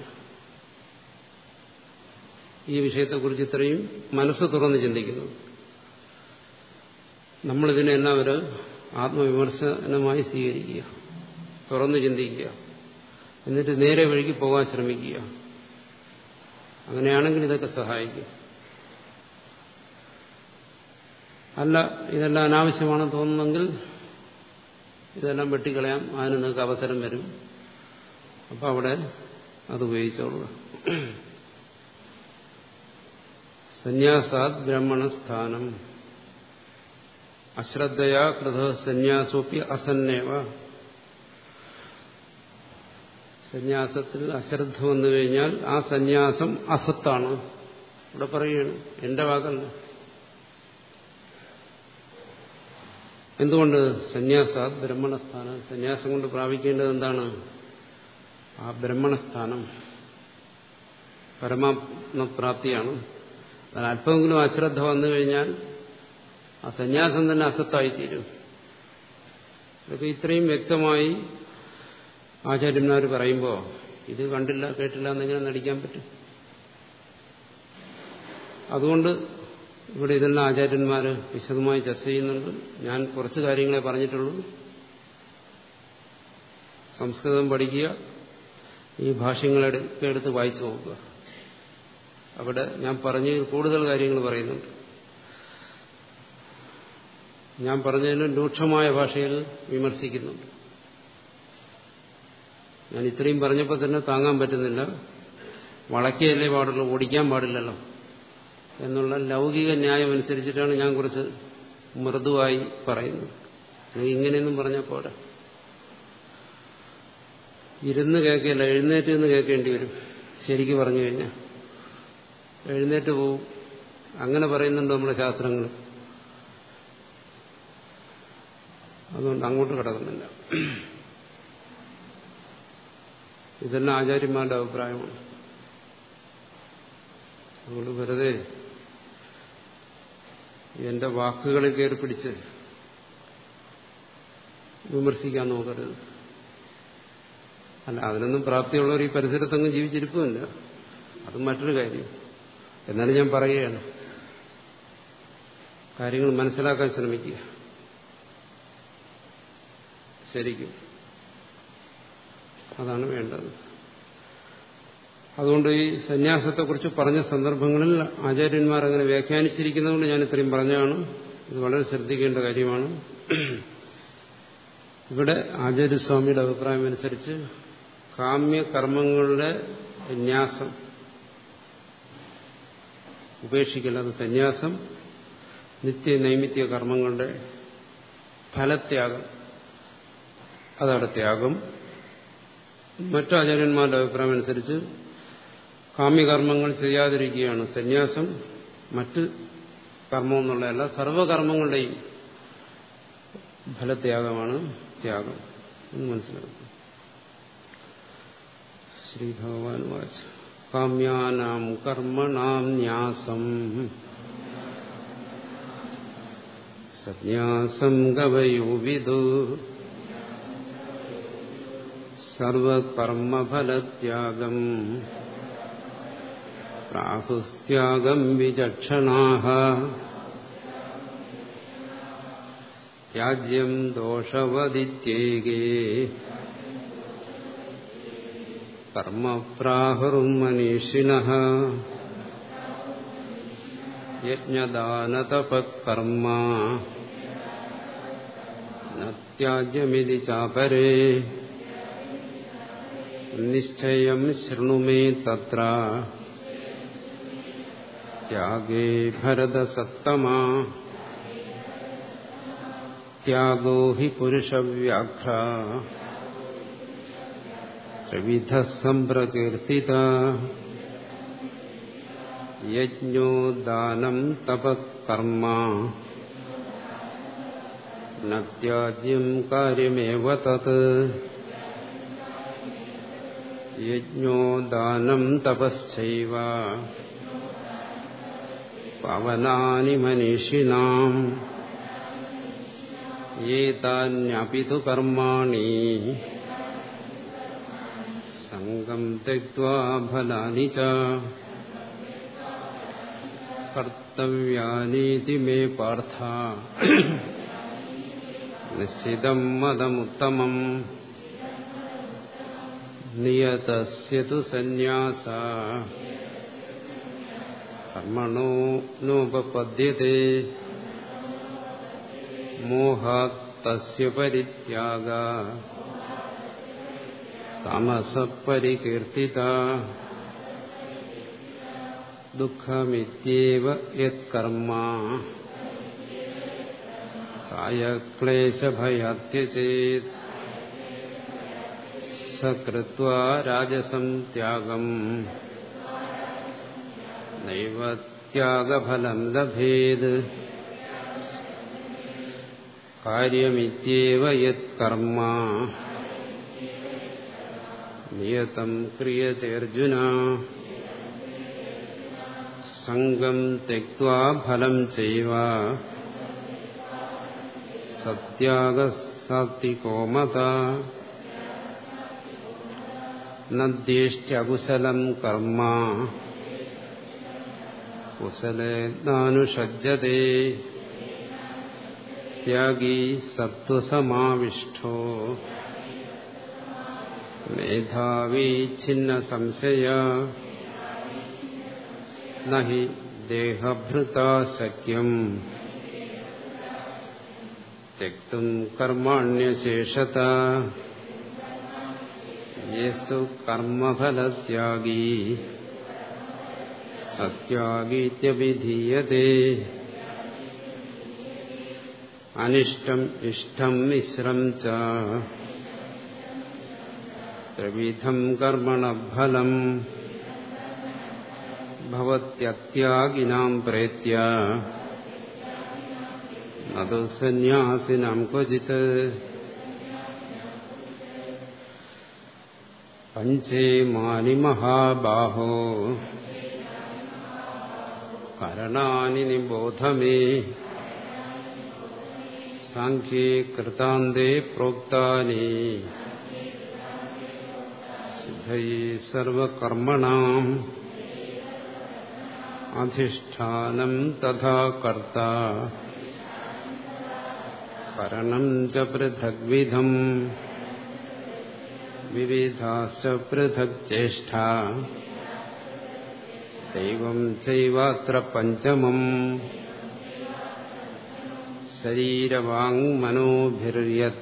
ഈ വിഷയത്തെക്കുറിച്ച് ഇത്രയും മനസ്സ് തുറന്ന് ചിന്തിക്കുന്നത് നമ്മളിതിനെല്ലാം ഒരു ആത്മവിമർശനമായി സ്വീകരിക്കുക തുറന്ന് ചിന്തിക്കുക എന്നിട്ട് നേരെ വഴിക്ക് പോകാൻ ശ്രമിക്കുക അങ്ങനെയാണെങ്കിൽ ഇതൊക്കെ സഹായിക്കും അല്ല ഇതെല്ലാം അനാവശ്യമാണെന്ന് തോന്നുന്നെങ്കിൽ ഇതെല്ലാം വെട്ടിക്കളയാം അതിന് നിങ്ങൾക്ക് അവസരം വരും അപ്പം അവിടെ അത് ഉപയോഗിച്ചോളുക സന്യാസാത് ബ്രഹ്മണസ്ഥാനം അശ്രദ്ധയാ കൃത സന്യാസോപ്പി അസന്നേവ സന്യാസത്തിൽ അശ്രദ്ധ വന്നു കഴിഞ്ഞാൽ ആ സന്യാസം അസത്താണ് ഇവിടെ പറയുകയാണ് എന്റെ വാക്കല്ല എന്തുകൊണ്ട് സന്യാസാത് ബ്രഹ്മണസ്ഥാനം സന്യാസം കൊണ്ട് പ്രാപിക്കേണ്ടത് എന്താണ് ആ ബ്രഹ്മണസ്ഥാനം പരമാത്മപ്രാപ്തിയാണ് അതിന് അല്പമെങ്കിലും അശ്രദ്ധ വന്നു കഴിഞ്ഞാൽ ആ സന്യാസം തന്നെ അസത്തായിത്തീരും ഇതൊക്കെ ഇത്രയും വ്യക്തമായി ആചാര്യന്മാർ പറയുമ്പോൾ ഇത് കണ്ടില്ല കേട്ടില്ല എന്നെങ്ങനെ നടിക്കാൻ പറ്റും അതുകൊണ്ട് ഇവിടെ ഇതെല്ലാം ആചാര്യന്മാർ വിശദമായി ചർച്ച ചെയ്യുന്നുണ്ട് ഞാൻ കുറച്ച് കാര്യങ്ങളെ പറഞ്ഞിട്ടുള്ളൂ സംസ്കൃതം പഠിക്കുക ഈ ഭാഷ്യങ്ങളെടുത്ത് എടുത്ത് വായിച്ചു നോക്കുക അവിടെ ഞാൻ പറഞ്ഞ് കൂടുതൽ കാര്യങ്ങൾ പറയുന്നുണ്ട് ഞാൻ പറഞ്ഞതിന് രൂക്ഷമായ ഭാഷയിൽ വിമർശിക്കുന്നുണ്ട് ഞാൻ ഇത്രയും പറഞ്ഞപ്പോൾ തന്നെ താങ്ങാൻ പറ്റുന്നില്ല വളയ്ക്കയല്ലേ പാടുള്ളൂ ഓടിക്കാൻ പാടില്ലല്ലോ എന്നുള്ള ലൗകിക ന്യായം അനുസരിച്ചിട്ടാണ് ഞാൻ കുറച്ച് മൃദുവായി പറയുന്നത് അല്ലെങ്കിൽ ഇങ്ങനെയൊന്നും പറഞ്ഞാൽ പോരാ ഇരുന്ന് കേൾക്കില്ല എഴുന്നേറ്റ് നിന്ന് കേൾക്കേണ്ടി വരും ശരിക്ക് പറഞ്ഞു കഴിഞ്ഞാൽ എഴുന്നേറ്റ് പോവും അങ്ങനെ പറയുന്നുണ്ട് നമ്മുടെ ശാസ്ത്രങ്ങൾ അതുകൊണ്ട് അങ്ങോട്ട് കിടക്കുന്നില്ല ഇതെല്ലാം ആചാര്യന്മാരുടെ അഭിപ്രായമാണ് അതുകൊണ്ട് വെറുതെ എന്റെ വാക്കുകളിൽ കയറി പിടിച്ച് വിമർശിക്കാൻ നോക്കരുത് അല്ല അതിനൊന്നും പ്രാപ്തിയുള്ളവർ ഈ പരിസരത്തൊന്നും ജീവിച്ചിരിക്കുമില്ല അത് മറ്റൊരു കാര്യം എന്നാലും ഞാൻ പറയുകയാണ് കാര്യങ്ങൾ മനസ്സിലാക്കാൻ ശ്രമിക്കുക ശരിക്കും അതാണ് വേണ്ടത് അതുകൊണ്ട് ഈ സന്യാസത്തെക്കുറിച്ച് പറഞ്ഞ സന്ദർഭങ്ങളിൽ ആചാര്യന്മാർ അങ്ങനെ വ്യാഖ്യാനിച്ചിരിക്കുന്നതുകൊണ്ട് ഞാൻ ഇത്രയും പറഞ്ഞതാണ് ഇത് വളരെ ശ്രദ്ധിക്കേണ്ട കാര്യമാണ് ഇവിടെ ആചാര്യസ്വാമിയുടെ അഭിപ്രായം അനുസരിച്ച് കാമ്യകർമ്മങ്ങളുടെ വിന്യാസം ഉപേക്ഷിക്കൽ അത് സന്യാസം നിത്യ നൈമിത്യ കർമ്മങ്ങളുടെ ഫലത്യാഗം അതവിടെ ത്യാഗം മറ്റു ആചാര്യന്മാരുടെ അഭിപ്രായം അനുസരിച്ച് കാമ്യകർമ്മങ്ങൾ ചെയ്യാതിരിക്കുകയാണ് സന്യാസം മറ്റ് കർമ്മം എന്നുള്ളതല്ല സർവകർമ്മങ്ങളുടെയും ഫലത്യാഗമാണ് ത്യാഗം എന്ന് മനസ്സിലാക്കും ശ്രീ ഭഗവാൻ വാച കാമ്യാനാം കർമ്മണാം ന്യാസം സന്യാസം ഗവയോ വിദു സർവകർമ്മഫലത്യാഗം പ്രാഹുസ്ത്യാഗം വിചക്ഷണാഹ ത്യാജ്യം ദോഷവദിത്യേകേ കർമ്മപ്രാഹുറും മനീഷിണ യജ്ഞദാനതപകർമ്മ ത്യാജ്യമിതി ചാപരേ നിശ്ചയം ശൃണുമേ തത്ര ത്യാഗേ ഭരതസത്തമാ ത്യാഗോ ഹി പുരുഷവ്യാഘ്ര ത്രിവിധ സംപ്രകീർത്തിത യജ്ഞോ ദാനം തപകർമ്മ നത്യാജ്യം കാര്യമേവ തത് യജ്ഞോ ദാനം തപശ്ചൈവ പവനാനി മനീഷിണാം ഏതാന്യപിതു കർമാണി സംഗം തെക്വാ ഫലാനി ച കർത്തവ്യാനീതി മേ പാർത്ഥ നിശ്ചിതം മതമുത്തമം നിയതസ്യ തു സന്യാസ കർമ്മണോ നോപപദ്യത്തെ മോഹാത് തസ്യ പരിത്യാഗ തമസ പരികീർത്തിത ദുഃഖമിത്യേവ യത്കർമ്മ കായക്ലേശഭയാത്യചേത് സകൃത്വാ രാജസം ത്യാഗം നൈവ ത്യാഗഫലം ലഭേത് കാര്യമിത്യേവ യത്കർമ്മ നിയതം ക്രിയത്തെ അർജുന സംഗം തെക്വാ ഫലം ചെയ്വ സത്യാഗസാത്വികോമത നദ്യേഷ്ട്യകുശലം കർമ്മ കുശലേനാനുഷജ്യത്തെ ത്യാഗീ സത്വസമാവിഷ്ടോ മേധാവീ ഛിന്ന സംശയ നഹി ദേഹഭൃതാ ശക്യം त्यक्तुम् कर्माण्यशेषत येस्तु कर्मफलत्यागी सत्यागीत्यभिधीयते अनिष्टम् इष्टम् मिश्रम् च त्रिविधम् कर्मणफलम् भवत्यत्यागिनाम् प्रेत्य അതു സന്യാസിനാം ക്വചിത് പഞ്ചേമാനി മഹാബാഹോ കരണാനി നിബോധമേ സാഖ്യേ കൃതാന്തേ പ്രോക്താനി സിദ്ധയേ സർവകർമ്മണാം അധിഷ്ഠാനം തഥാ കർത്ത കരണം ച പൃഥഗ്വിധം വിവിധാശ്ച പൃഥക് ചേഷ്ട ദൈവം ചൈവാത്ര പഞ്ചമം ശരീരവാങ്മനോഭിര്യത്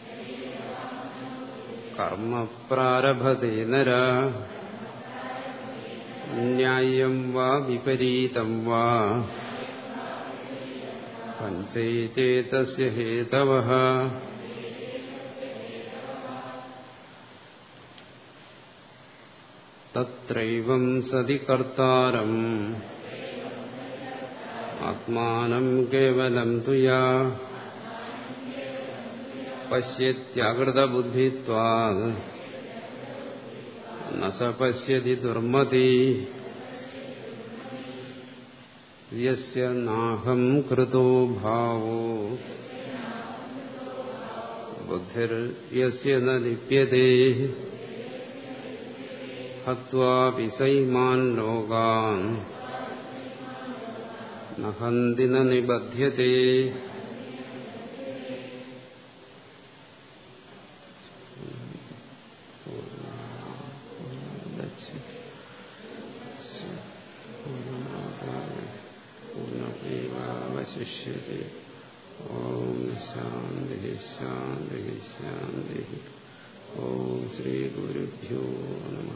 കർമ്മ പ്രാരഭതേ നര ന്യായം വാ വിപരീതം വാ പഞ്ചൈതേ തസ്യ ഹേതവഃ തത്രൈവം സതി കർത്താരം ആത്മാനം കേവലം തുയാ പശ്യത്യാകൃതബുദ്ധിത്വാത് ന സ പശ്യതി ദുർമതി യസ്യ നാഹം കൃതോ ഭാവോ ബുദ്ധിർയസ്യ ന ലിപ്യത്തെ ഹത്വാപി സൈമാൻ ലോകാൻ നഹന്തി ന നിബധ്യത്തെ പൂർണ്ണമേവാവശിഷ്യത്തെ ഓം ശാന്തി ശാന്തി ശാന്തി ഓം ശ്രീ ഗുരുഭ്യോ നമ